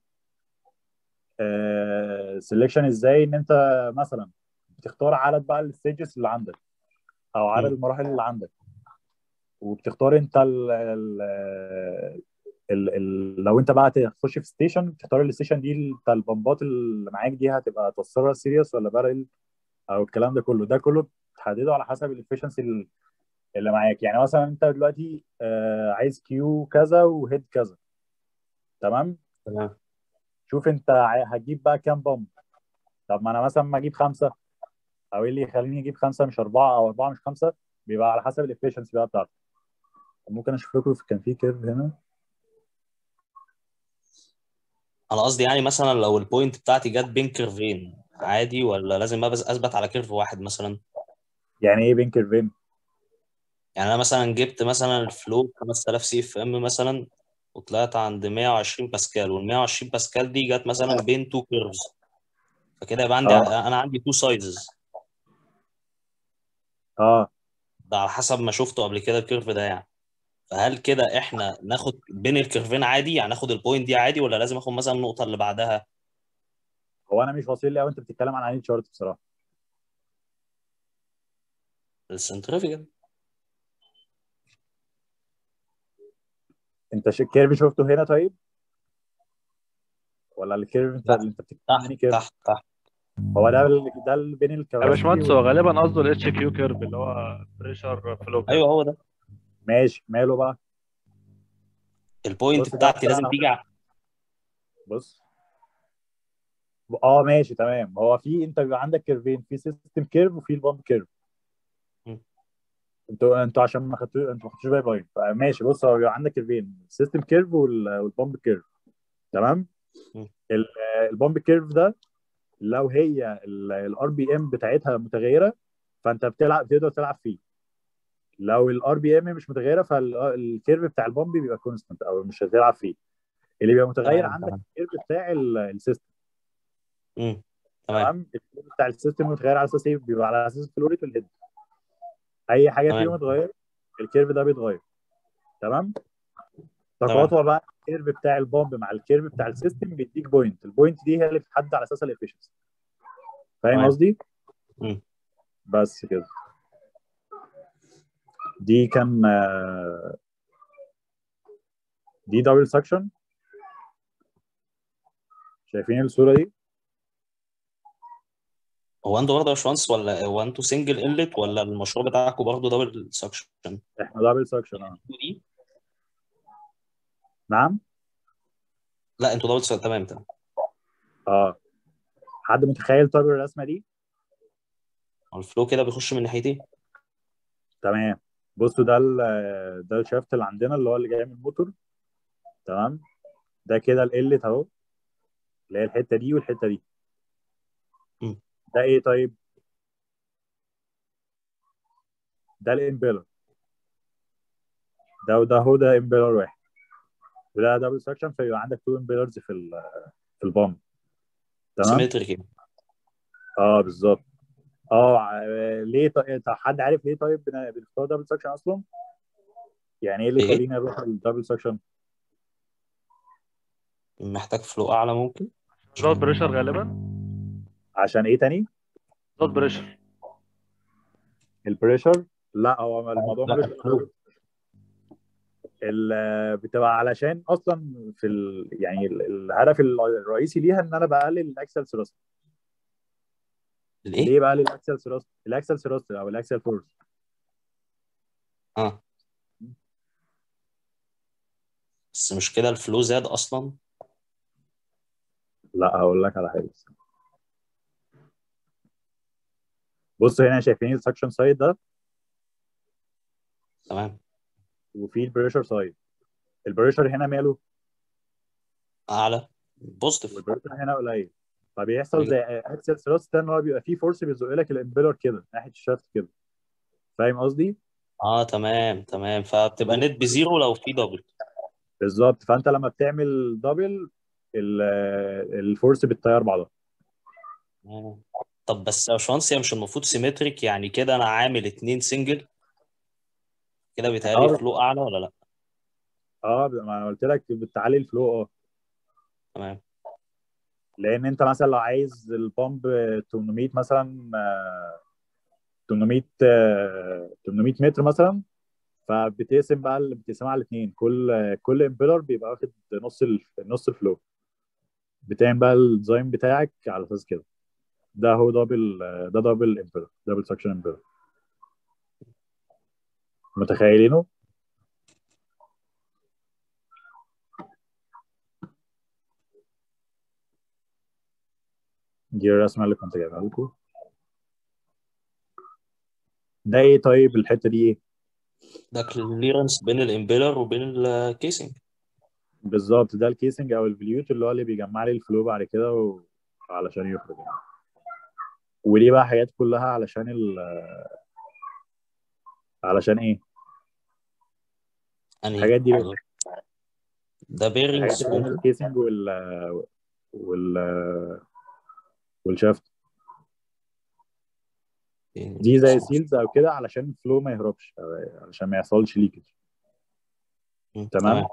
Speaker 2: سelection ازاي ان انت مثلا بتختار عدد بقى الستيجز اللي عندك او عدد
Speaker 7: مم.
Speaker 2: المراحل اللي عندك وبتختار انت ال ال ال ال لو انت بقى تخش في ستيشن تختار الستيشن دي بتاع البمبات اللي معاك دي هتبقى توصلها سيريس ولا بارل او الكلام ده كله ده كله بتحدده على حسب الافشنسي اللي معاك يعني مثلا انت دلوقتي آه، عايز كيو كذا وهيد كذا تمام
Speaker 7: تمام
Speaker 2: شوف انت عاي- هتجيب بقى كام بامب طب ما انا مثلا ما اجيب خمسه او ايه اللي يخليني اجيب خمسه مش اربعه او اربعه مش خمسه بيبقى على حسب الافشنسي بقى بتاعته ممكن اشوف لكم كان في كيرف هنا
Speaker 7: انا قصدي يعني مثلا لو البوينت بتاعتي جت بين كيرفين عادي ولا لازم أبز- اثبت على كيرف واحد مثلا
Speaker 2: يعني ايه بين كيرفين
Speaker 7: يعني انا مثلا جبت مثلا الفلو 5000 سي اف ام مثلا وطلعت عند 120 باسكال وال 120 باسكال دي جت مثلا بين تو كيرفز فكده يبقى عندي
Speaker 2: اه
Speaker 7: انا عندي تو سايزز
Speaker 2: اه
Speaker 7: ده على حسب ما شفته قبل كده الكيرف ده يعني فهل كده احنا ناخد بين الكيرفين عادي يعني ناخد البوينت دي عادي ولا لازم اخد مثلا النقطه اللي بعدها
Speaker 2: هو انا مش واصل لي قوي انت بتتكلم عن انهي شارت بصراحه
Speaker 7: السنترفيجال
Speaker 2: انت ش- الكيرف شفته هنا طيب ولا الكيرف انت
Speaker 7: لا
Speaker 2: اللي انت بتتكلم عن
Speaker 7: تحت
Speaker 2: انهي كيرف
Speaker 7: تحت تحت
Speaker 2: هو ده ال- ده اللي بين
Speaker 10: يا
Speaker 2: الكباسيتي
Speaker 10: باشمهندس
Speaker 2: وال...
Speaker 10: هو غالبا قصده الاتش كيو كيرف اللي هو بريشر فلو كيرف
Speaker 7: ايوه هو ده
Speaker 2: ماشي ماله بقى
Speaker 7: البوينت
Speaker 2: بص ده
Speaker 7: بتاعتي
Speaker 2: ده
Speaker 7: لازم تيجي ع-
Speaker 2: بص اه ماشي تمام هو في انت بيبقى عندك كيرفين في سيستم كيرف وفي البامب كيرف
Speaker 7: م.
Speaker 2: انتوا انتوا عشان ما خدتوش انتوا ما خدتوش بالي باين ماشي بص هو بيبقى عندك كيرفين السيستم كيرف وال- والبامب كيرف تمام
Speaker 7: م.
Speaker 2: ال- البامب كيرف ده لو هي الار بي ام بتاعتها متغيره فانت بتلعب تقدر تلعب فيه لو الار بي ام مش متغيره فالكيرف بتاع البامب بيبقى كونستنت او مش هتلعب فيه اللي بيبقى متغير
Speaker 7: تمام
Speaker 2: عندك
Speaker 7: تمام
Speaker 2: الكيرف بتاع ال- السيستم
Speaker 7: امم تمام
Speaker 2: تمام الكيرف بتاع السيستم متغير على اساس ايه بيبقى على اساس الفلوريت والهيد اي حاجه فيهم
Speaker 7: تمام
Speaker 2: اتغير الكيرف ده بيتغير تمام
Speaker 7: تمام
Speaker 2: تقاطع بقى الكيرف بتاع البامب مع الكيرف بتاع السيستم بيديك بوينت البوينت دي هي اللي بتحدد على اساسها الافشنسي فاهم
Speaker 7: تمام
Speaker 2: قصدي
Speaker 7: امم
Speaker 2: بس كده دي كان آه، دي دبل سكشن شايفين الصوره دي
Speaker 7: هو انتوا برضه يا باشمهندس ولا هو انتوا سنجل انلت ولا المشروع بتاعكم برضه دبل سكشن
Speaker 2: احنا دبل سكشن اه
Speaker 7: دي
Speaker 2: نعم
Speaker 7: لا انتوا دبل سكشن تمام تمام
Speaker 2: اه حد متخيل طيب الرسمه دي
Speaker 7: هو الفلو كده بيخش من ناحيتين
Speaker 2: تمام بصوا ده ال- ده الشافت اللي عندنا اللي هو اللي جاي من الموتور تمام ده كده القلة اهو اللي هي الحته دي والحته دي
Speaker 7: مم.
Speaker 2: ده ايه طيب ده الامبيلر ده وده هو ده امبيلر واحد وده دبل سكشن فيبقى عندك تو امبيلرز في ال في البامب تمام
Speaker 7: سيمتري كده
Speaker 2: اه بالظبط اه ع- ليه طيب حد عارف ليه طيب بن- بنختار دبل سكشن اصلا يعني ايه اللي
Speaker 7: ايه
Speaker 2: يخليني اروح الدبل سكشن
Speaker 7: محتاج فلو اعلى ممكن
Speaker 10: زود بريشر غالبا
Speaker 2: عشان ايه تاني
Speaker 10: زود بريشر
Speaker 2: البريشر لا هو الموضوع
Speaker 7: لا
Speaker 2: ملوش
Speaker 7: الفلو
Speaker 2: ال- بتبقى علشان اصلا في ال... يعني ال- الهدف الرئيسي ليها ان انا بقلل الاكسل ثرست
Speaker 7: الايه
Speaker 2: ليه بقى للاكسل ثراست الاكسل ثراست او الاكسل فورس
Speaker 7: اه بس مش كده الفلو زاد اصلا
Speaker 2: لا هقول لك على حاجه بص هنا شايفين السكشن سايد ده
Speaker 7: تمام
Speaker 2: وفي البريشر سايد البريشر هنا ماله
Speaker 7: اعلى بوزيتيف
Speaker 2: والبريشر هنا قليل فبيحصل زي اكسل ثراست ده ان هو بيبقى فيه فورس بيزق لك الامبيلر كده ناحيه الشافت كده فاهم قصدي؟
Speaker 7: اه تمام تمام فبتبقى نت بزيرو لو في دبل
Speaker 2: بالظبط فانت لما بتعمل دبل الفورس بتطير بعضها
Speaker 7: آه. طب بس يا باشمهندس هي مش المفروض سيمتريك يعني كده انا عامل اتنين سنجل كده بيتهيألي
Speaker 2: اه
Speaker 7: فلو اعلى ولا لا
Speaker 2: اه ما انا قلت لك بتعلي الفلو اه
Speaker 7: تمام
Speaker 2: لان انت مثلا لو عايز البامب 800 مثلا آه، 800 آه، 800 متر مثلا فبتقسم بقى اللي بتقسمها على الاثنين كل كل امبيلر بيبقى واخد نص ال- نص الفلو بتعمل بقى الديزاين بتاعك على اساس كده ده هو دبل ده دبل امبيلر دبل سكشن امبيلر متخيلينه دي الرسمه اللي كنت جايبها لكم ده ايه طيب الحته دي ايه
Speaker 7: ده كليرنس بين الامبيلر وبين الكيسنج
Speaker 2: بالظبط ده الكيسنج او الفليوت اللي هو اللي بيجمع لي الفلو بعد كده و... علشان يخرج يعني ودي بقى حاجات كلها علشان ال... علشان ايه
Speaker 7: انهي
Speaker 2: الحاجات دي
Speaker 7: ده بيرنجز
Speaker 2: الحاجات دي بين الكيسنج وال وال والشافت دي زي سيلز او كده علشان الفلو ما يهربش أو علشان ما يحصلش ليكج تمام
Speaker 7: تمام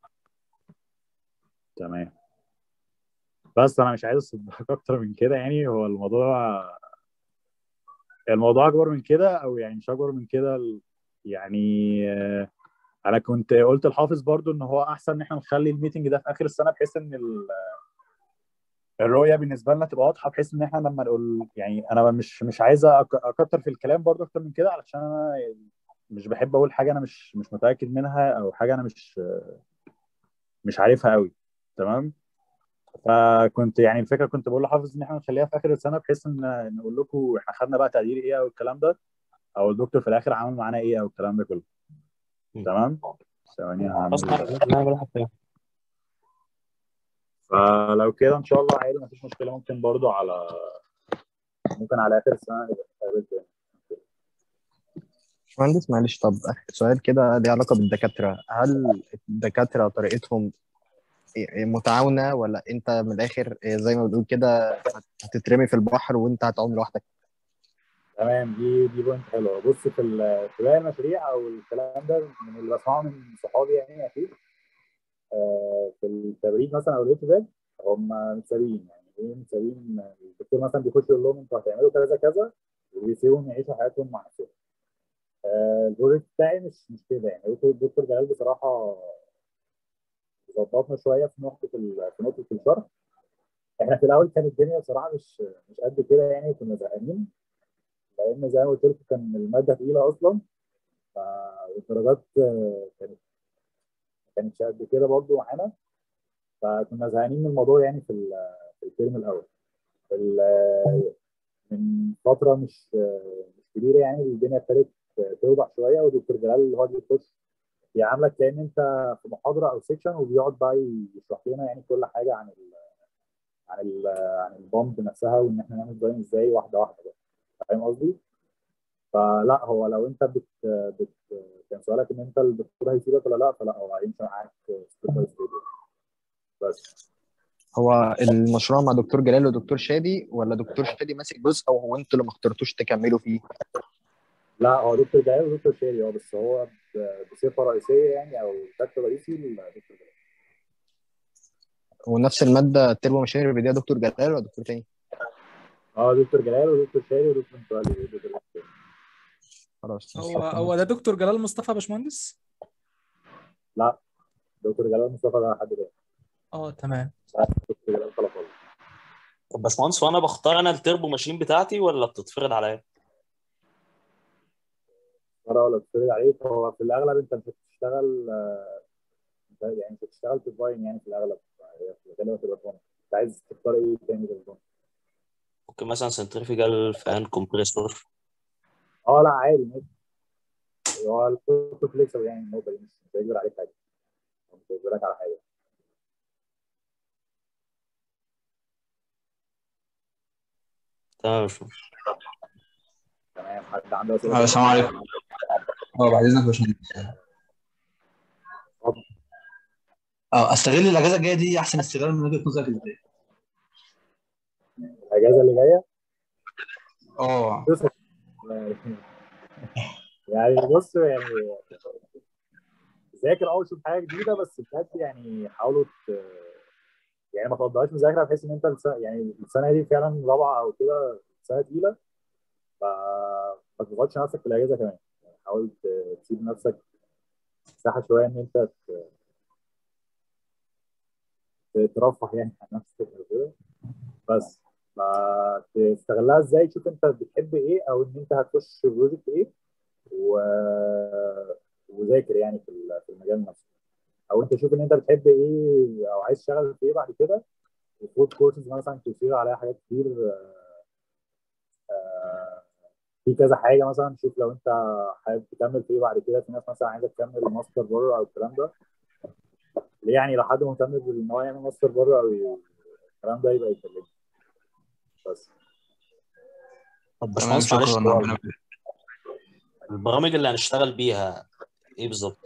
Speaker 2: تمام بس انا مش عايز اصدقك اكتر من كده يعني هو الموضوع الموضوع اكبر من كده او يعني مش اكبر من كده ال- يعني آه، انا كنت قلت لحافظ برضو ان هو احسن ان احنا نخلي الميتنج ده في اخر السنه بحيث ان ال- الرؤيه بالنسبه لنا تبقى واضحه بحيث ان احنا لما نقول يعني انا مش مش عايز أك- اكتر في الكلام برضو اكتر من كده علشان انا مش بحب اقول حاجه انا مش مش متاكد منها او حاجه انا مش مش عارفها قوي تمام فكنت يعني الفكره كنت بقول لحافظ ان احنا نخليها في اخر السنه بحيث ان نقول لكم احنا خدنا بقى تقدير ايه او الكلام ده او الدكتور في الاخر عمل معانا ايه او الكلام ده كله تمام ثواني
Speaker 7: خلاص
Speaker 2: هعمل
Speaker 7: نعمل حاجة
Speaker 2: فلو كده ان شاء الله عادي مفيش مشكله ممكن برضو على ممكن على اخر السنه نبقى نتقابل تاني
Speaker 9: باشمهندس معلش طب آخر سؤال كده ليه علاقة بالدكاترة هل الدكاترة طريقتهم متعاونة ولا أنت من الآخر زي ما بنقول كده هتترمي في البحر وأنت هتعوم لوحدك؟
Speaker 2: تمام دي دي بوينت حلوه بص في ال- في باقي المشاريع او الكلام ده من اللي بسمعه من صحابي يعني اكيد آه، في التبريد مثلا او الويب هم متسابين يعني ايه متسابين الدكتور مثلا بيخش يقول لهم انتوا هتعملوا كذا كذا وبيسيبهم يعيشوا حياتهم مع نفسهم آه، البروجكت بتاعي مش مش كده يعني دكتور دكتور جلال بصراحه ظبطنا شويه في نقطه ال- في نقطه الشرح احنا في الاول كانت الدنيا بصراحه مش مش قد كده يعني كنا زهقانين لان زي ما قلت لكم كان الماده تقيله اصلا فالدرجات آه، كانت ما كانتش قد كده برضه معانا فكنا زهقانين من الموضوع يعني في ال- في الترم الاول ال- من فتره مش مش كبيره يعني الدنيا ابتدت توضح شويه ودكتور جلال اللي هو بيخش يعاملك كأن انت في محاضره او سيكشن وبيقعد بقى يشرح لنا يعني كل حاجه عن ال عن ال عن البومب نفسها وان احنا نعمل ديزاين ازاي واحده واحده بقى فاهم قصدي؟ فلا هو لو انت بت, بت كان سؤالك ان انت الدكتور هيسيبك ولا لا فلا هو هيمشي معاك ستيب باي ستيب بس
Speaker 9: هو المشروع مع دكتور جلال ودكتور شادي ولا دكتور شادي ماسك جزء أو هو أنتوا اللي ما اخترتوش تكملوا فيه؟
Speaker 2: لا هو دكتور جلال ودكتور شيري اه بس هو ب- بصفه رئيسيه يعني او بشكل رئيسي لدكتور جلال
Speaker 9: ونفس المادة تربو مشاريع بيديها دكتور جلال ولا دكتور تاني؟
Speaker 2: اه دكتور جلال ودكتور شيري ودكتور متولي ودكتور جلال.
Speaker 9: خلاص
Speaker 11: هو هو ده دكتور جلال مصطفى يا باشمهندس
Speaker 2: لا دكتور جلال مصطفى ده حد تاني
Speaker 11: اه تمام
Speaker 2: دكتور جلال خلف الله
Speaker 7: طب باشمهندس وانا بختار انا التربو ماشين بتاعتي ولا بتتفرض عليا؟
Speaker 2: مرة ولا بتفرض عليك هو في الاغلب انت مش هتشتغل آه، انت يعني مش هتشتغل تباين يعني في الاغلب هي في الغالب هتبقى فون انت عايز تختار ايه تاني غير الفون
Speaker 7: ممكن مثلا سنتريفيجال فان كومبريسور
Speaker 2: اه لا عادي ماشي هو الكورس فليكسبل يعني النقطة دي مش مش هيجبر عليك حاجة مش هيجبرك على حاجة
Speaker 7: تمام يا باشمهندس
Speaker 2: تمام حد عنده أسئلة
Speaker 12: آه،
Speaker 2: تانية؟
Speaker 12: السلام عليكم اه بعد اذنك يا باشمهندس اه استغل الاجازه الجايه دي احسن استغلال من وجهه نظرك ازاي؟
Speaker 2: الأجازة اللي جاية
Speaker 12: اه
Speaker 2: بص يعني بص يعني ذاكر اه وشوف حاجة جديدة بس بجد يعني حاولوا ت- يعني ما تقضيهاش مذاكرة بحيث إن أنت السنة يعني السنة دي فعلا رابعة أو كده سنة تقيلة فما تضغطش نفسك في الأجازة كمان يعني حاول ت- تسيب نفسك مساحة شوية إن أنت ت- ت- ترفه يعني عن نفسك أو كده بس فتستغلها ازاي تشوف انت بتحب ايه او ان انت هتخش بروجكت ايه و... وذاكر يعني في ال- في المجال نفسه او انت شوف ان انت بتحب ايه او عايز تشتغل في ايه بعد كده وخد كورسز مثلا تصير عليها حاجات كتير آه، في كذا حاجه مثلا شوف لو انت حابب تكمل في ايه بعد كده في ناس مثلا عايزه تكمل ماستر بره او الكلام ده ليه يعني لو حد مهتم بان هو يعمل ماستر بره او الكلام ده يبقى يكلمني بس
Speaker 7: طب
Speaker 12: تمام
Speaker 7: باشمهندس معلش
Speaker 12: شكرا
Speaker 7: هو
Speaker 12: ربنا يبارك.
Speaker 7: البرامج اللي هنشتغل بيها ايه بالظبط؟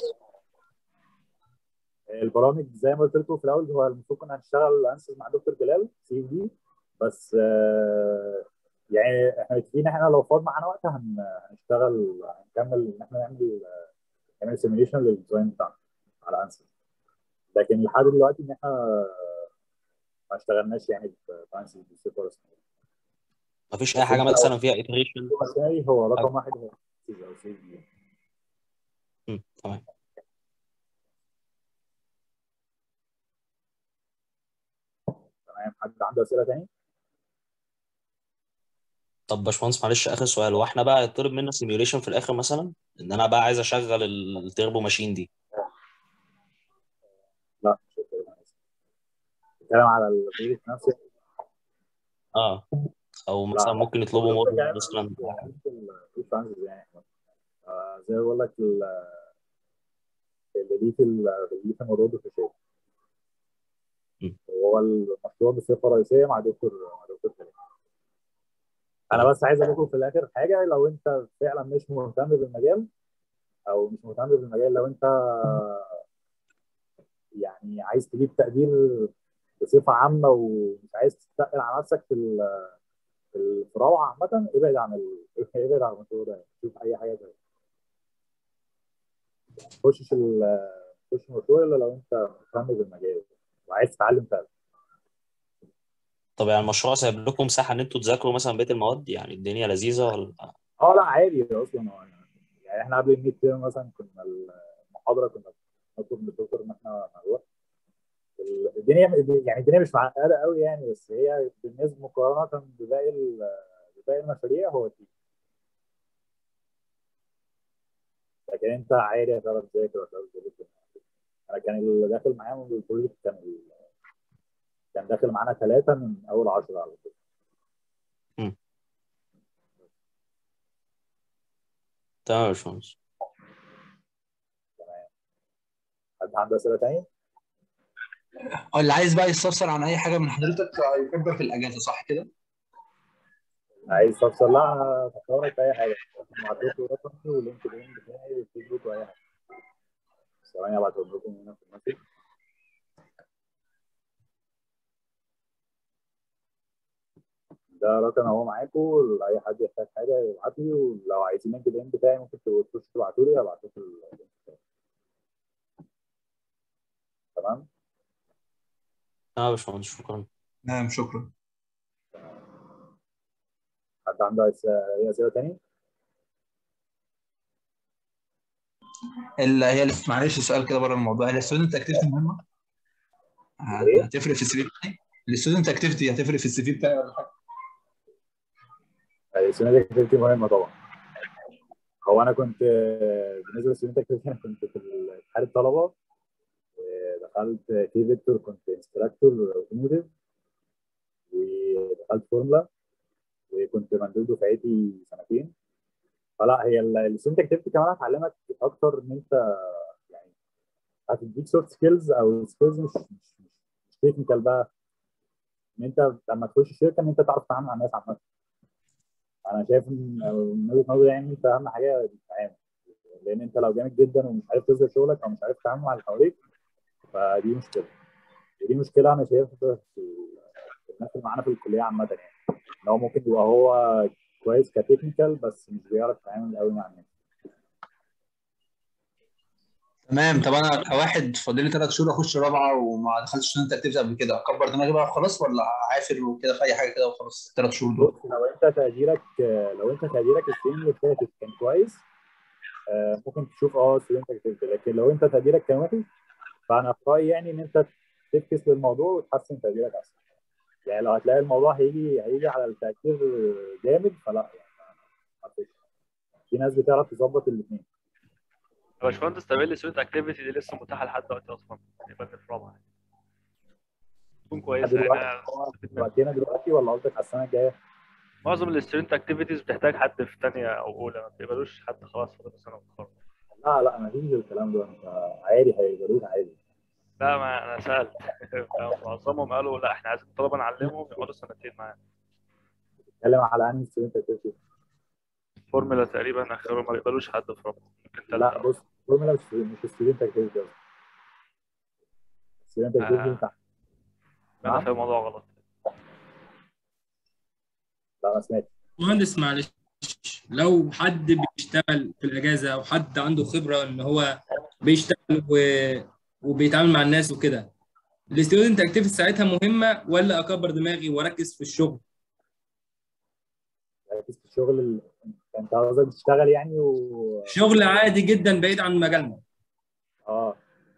Speaker 2: البرامج زي ما قلت لكم في الاول هو المفروض كنا هنشتغل انسز مع دكتور جلال سي دي بس آه، يعني احنا متفقين احنا لو فاض معانا وقت هن- هنشتغل هنكمل ان احنا نعمل نعمل سيميليشن للديزاين بتاعنا على انسز لكن لحد دلوقتي ان احنا ما اشتغلناش يعني في انسز بصفه رسميه
Speaker 7: مفيش
Speaker 2: بس
Speaker 7: اي حاجه
Speaker 2: انت لو
Speaker 7: مثلا فيها iteration
Speaker 2: مسائي هو رقم واحد هو انسز او سي دي
Speaker 7: مم، تمام
Speaker 2: تمام حد عنده اسئله تاني؟
Speaker 7: طب باشمهندس معلش اخر سؤال واحنا بقى يطلب منا سيميوليشن في الاخر مثلا ان انا بقى عايز اشغل التربو ماشين دي
Speaker 2: لا مش هتكلم بتكلم على البروجكت نفسه
Speaker 7: اه او مثلا
Speaker 2: لا
Speaker 7: ممكن يطلبوا
Speaker 2: هو
Speaker 7: موديل
Speaker 2: يعني
Speaker 7: مثلا
Speaker 2: مش انسز يعني آه، زي ما بقول لك ال- اللي ليه في ال- اللي ليه في الموضوع ده في شيء
Speaker 7: مم.
Speaker 2: هو المشروع بصفه رئيسيه مع دكتور مع دكتور كريم انا
Speaker 7: تمام
Speaker 2: بس عايز اقول لكم في الاخر حاجه لو انت فعلا مش مهتم بالمجال او مش مهتم بالمجال لو انت يعني عايز تجيب تقدير بصفه عامه ومش عايز تستقل على نفسك في ال- في الفراوه عامه ابعد عن ال... ابعد عن المشروع ده شوف اي حاجه تانيه تخشش ال... تخش المشروع الا لو انت مهتم بالمجال وعايز تتعلم فعلا
Speaker 7: طب يعني المشروع سايب لكم مساحه ان انتوا تذاكروا مثلا بقيه المواد يعني الدنيا لذيذه ولا
Speaker 2: اه لا عادي اصلا هو يعني احنا قبل الميد تيرم مثلا كنا المحاضره كنا نطلب من الدكتور ان احنا نروح الدنيا يعني الدنيا مش معقده قوي يعني بس هي بالنسبه مقارنه بباقي ال- بباقي المشاريع هو تقيل لكن انت عادي هتعرف تذاكر وهتعرف تذاكر انا كان اللي داخل معايا من البروجكت كان ال- كان داخل معانا ثلاثه من اول 10 على طول
Speaker 7: مم. تمام يا باشمهندس
Speaker 2: حد عنده اسئله تاني؟
Speaker 12: اللي عايز بقى يستفسر عن اي حاجه من حضرتك آه، يفكر في الاجازه صح كده؟
Speaker 2: عايز تفصل لا انا بفكرك في اي حاجه بعت لكم رقمي واللينكد ان بتاعي والفيسبوك واي حاجه ثواني ابعتهم لكم هنا في المسج ده رقم اهو معاكم اي حد يحتاج حاجه يبعت لي ولو عايزين اللينكد ان بتاعي ممكن تخشوا تبعتوا لي ابعت لكم اللينك بتاعي تمام
Speaker 7: تمام يا باشمهندس شكرا
Speaker 12: نعم شكرا
Speaker 2: حد عنده أس- اي اسئله تاني؟
Speaker 12: اللي هي معلش سؤال كده بره الموضوع هي الستودنت اكتيفيتي مهمه
Speaker 2: ايه؟
Speaker 12: هتفرق في السي في بتاعي الستودنت اكتيفيتي هتفرق في السي في بتاعي ولا حاجه
Speaker 2: السيونات اكتيفيتي مهمه طبعا هو انا كنت آه، بالنسبه للسيونات اكتيفيتي انا كنت في اتحاد الطلبه آه، دخلت كي فيكتور كنت انستراكتور اوتوموتيف ودخلت فورمولا وكنت مندوب دفعتي سنتين فلا هي السيونات اكتيفيتي كمان هتعلمك اكتر ان انت يعني هتديك سوفت سكيلز او سكيلز مش مش مش تكنيكال بقى ان انت لما تخش شركه ان انت تعرف تتعامل مع الناس عامه انا شايف ان من وجهه نظري يعني انت اهم حاجه التعامل لان انت لو جامد جدا ومش عارف تظهر شغلك او مش عارف تتعامل مع اللي حواليك فدي مشكله ودي مشكله انا شايفها في في الناس اللي معانا في الكليه عامه يعني ان هو ممكن يبقى هو كويس كتكنيكال بس مش بيعرف يتعامل قوي مع الناس
Speaker 12: تمام طب انا كواحد فاضل لي ثلاث شهور اخش رابعه وما دخلتش ستودنت اكتيفيتي قبل كده اكبر دماغي بقى خلاص ولا عافر وكده في اي حاجه كده وخلاص الثلاث شهور دول
Speaker 2: بص لو انت تقديرك لو انت تقديرك السنين اللي فاتت كان كويس آه، ممكن تشوف اه ستودنت اكتيفيتي لكن لو انت تقديرك كان وحش فانا في رايي يعني ان انت تفكس للموضوع وتحسن تقديرك احسن يعني لو هتلاقي الموضوع هيجي هيجي على التقدير جامد فلا يعني ما فيش. في ناس بتعرف تظبط الاثنين
Speaker 10: يا باشمهندس طب ايه الستودنت اكتيفيتي دي لسه متاحه لحد دلوقتي اصلا يبقى في رابعه تكون كويسه يعني
Speaker 2: دلوقتي وقتنا دلوقتي ولا قصدك على السنه الجايه؟
Speaker 10: معظم الستودنت اكتيفيتيز بتحتاج حد في ثانيه او اولى ما بيقبلوش حد خلاص فاضل سنه وتخرج
Speaker 2: لا لا ما فيش الكلام ده انت عادي هيقبلوك عادي
Speaker 10: لا ما انا سالت معظمهم قالوا لا احنا عايزين الطلبه نعلمهم يقعدوا سنتين معانا
Speaker 2: بتتكلم على انهي ستودنت اكتيفيتي
Speaker 10: فورمولا تقريبا اخرهم ما بيقبلوش حد في رابعه ممكن
Speaker 2: لا
Speaker 10: ثالثه
Speaker 2: بص فورمولا مش مش ستودنت اكتيفيتي ستودنت اكتيفيتي انت
Speaker 10: انا فاهم الموضوع غلط
Speaker 2: لا ما سمعتش
Speaker 3: مهندس معلش لو حد بيشتغل في الاجازه او حد عنده خبره ان هو بيشتغل و... وبيتعامل مع الناس وكده الستودنت اكتيفيتي ساعتها مهمه ولا اكبر دماغي واركز في الشغل
Speaker 2: ركز في الشغل ال... انت قصدك بتشتغل يعني و
Speaker 3: شغل عادي جدا بعيد عن مجالنا
Speaker 2: اه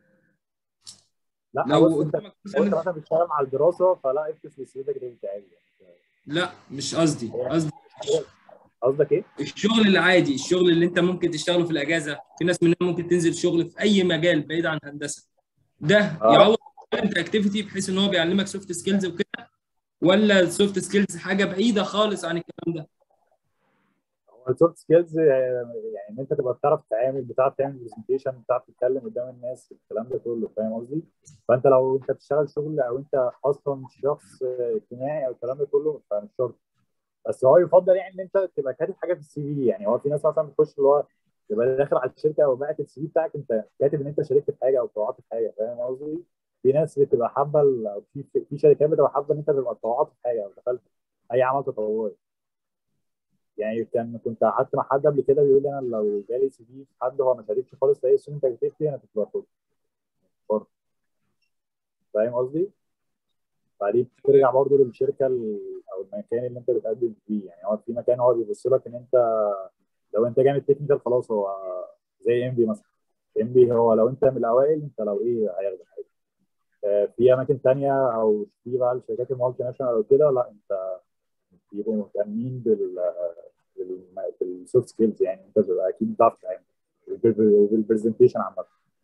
Speaker 2: لا
Speaker 3: لو
Speaker 2: بص انت
Speaker 3: قدامك
Speaker 2: لو انت
Speaker 3: مثلا
Speaker 2: مثلا بتشتغل مع الدراسه فلا افكس للستودنت اكتيفيتي عادي يعني
Speaker 3: لا مش قصدي قصدي
Speaker 2: قصدك ايه؟
Speaker 3: الشغل العادي الشغل اللي انت ممكن تشتغله في الاجازه في ناس منهم ممكن تنزل شغل في اي مجال بعيد عن هندسه ده
Speaker 2: اه
Speaker 3: يعوض انت اكتيفيتي بحيث ان هو بيعلمك سوفت سكيلز وكده ولا السوفت سكيلز حاجه بعيده خالص عن الكلام ده
Speaker 2: السوفت سكيلز يعني ان انت تبقى بتعرف تتعامل بتعرف تعمل برزنتيشن بتعرف تتكلم قدام الناس الكلام ده كله فاهم قصدي؟ فانت لو انت بتشتغل شغل او انت اصلا شخص اجتماعي او الكلام ده كله فمش شرط بس هو يفضل يعني ان انت تبقى كاتب حاجه في السي في يعني هو في ناس مثلا بتخش اللي هو تبقى داخل على الشركه او باعت السي في بتاعك انت كاتب ان انت شاركت في حاجه او طوعت في حاجه فاهم قصدي؟ في ناس بتبقى حابه ال- أو في في شركات بتبقى حابه ان انت تبقى طوعت في حاجه او دخلت اي عمل تطوعي يعني كان كنت قعدت مع حد قبل كده بيقول لي انا لو جالي سي في حد هو ما شاركش خالص في اي ستودنت اكتيفيتي انا كنت باخده برضه فاهم قصدي؟ فدي بترجع برضه للشركه ال- او المكان اللي انت بتقدم فيه يعني هو في مكان هو بيبص لك ان انت لو انت جامد تكنيكال خلاص هو زي ام بي مثلا ام بي هو لو انت من الاوائل انت لو ايه هياخدك عادي آه، في اماكن تانية او في بقى الشركات المالتي ناشونال او كده لا انت بيبقوا مهتمين بال بال- بالسوفت سكيلز يعني انت بتبقى اكيد بتعرف تتعامل وبال- وبالبرزنتيشن عامه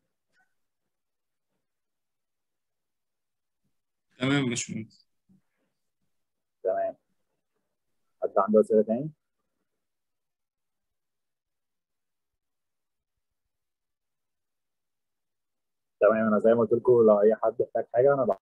Speaker 3: تمام يا باشمهندس
Speaker 2: تمام حد عنده اسئله تاني؟ تمام انا زي ما قلت لكم لو اي حد يحتاج حاجه انا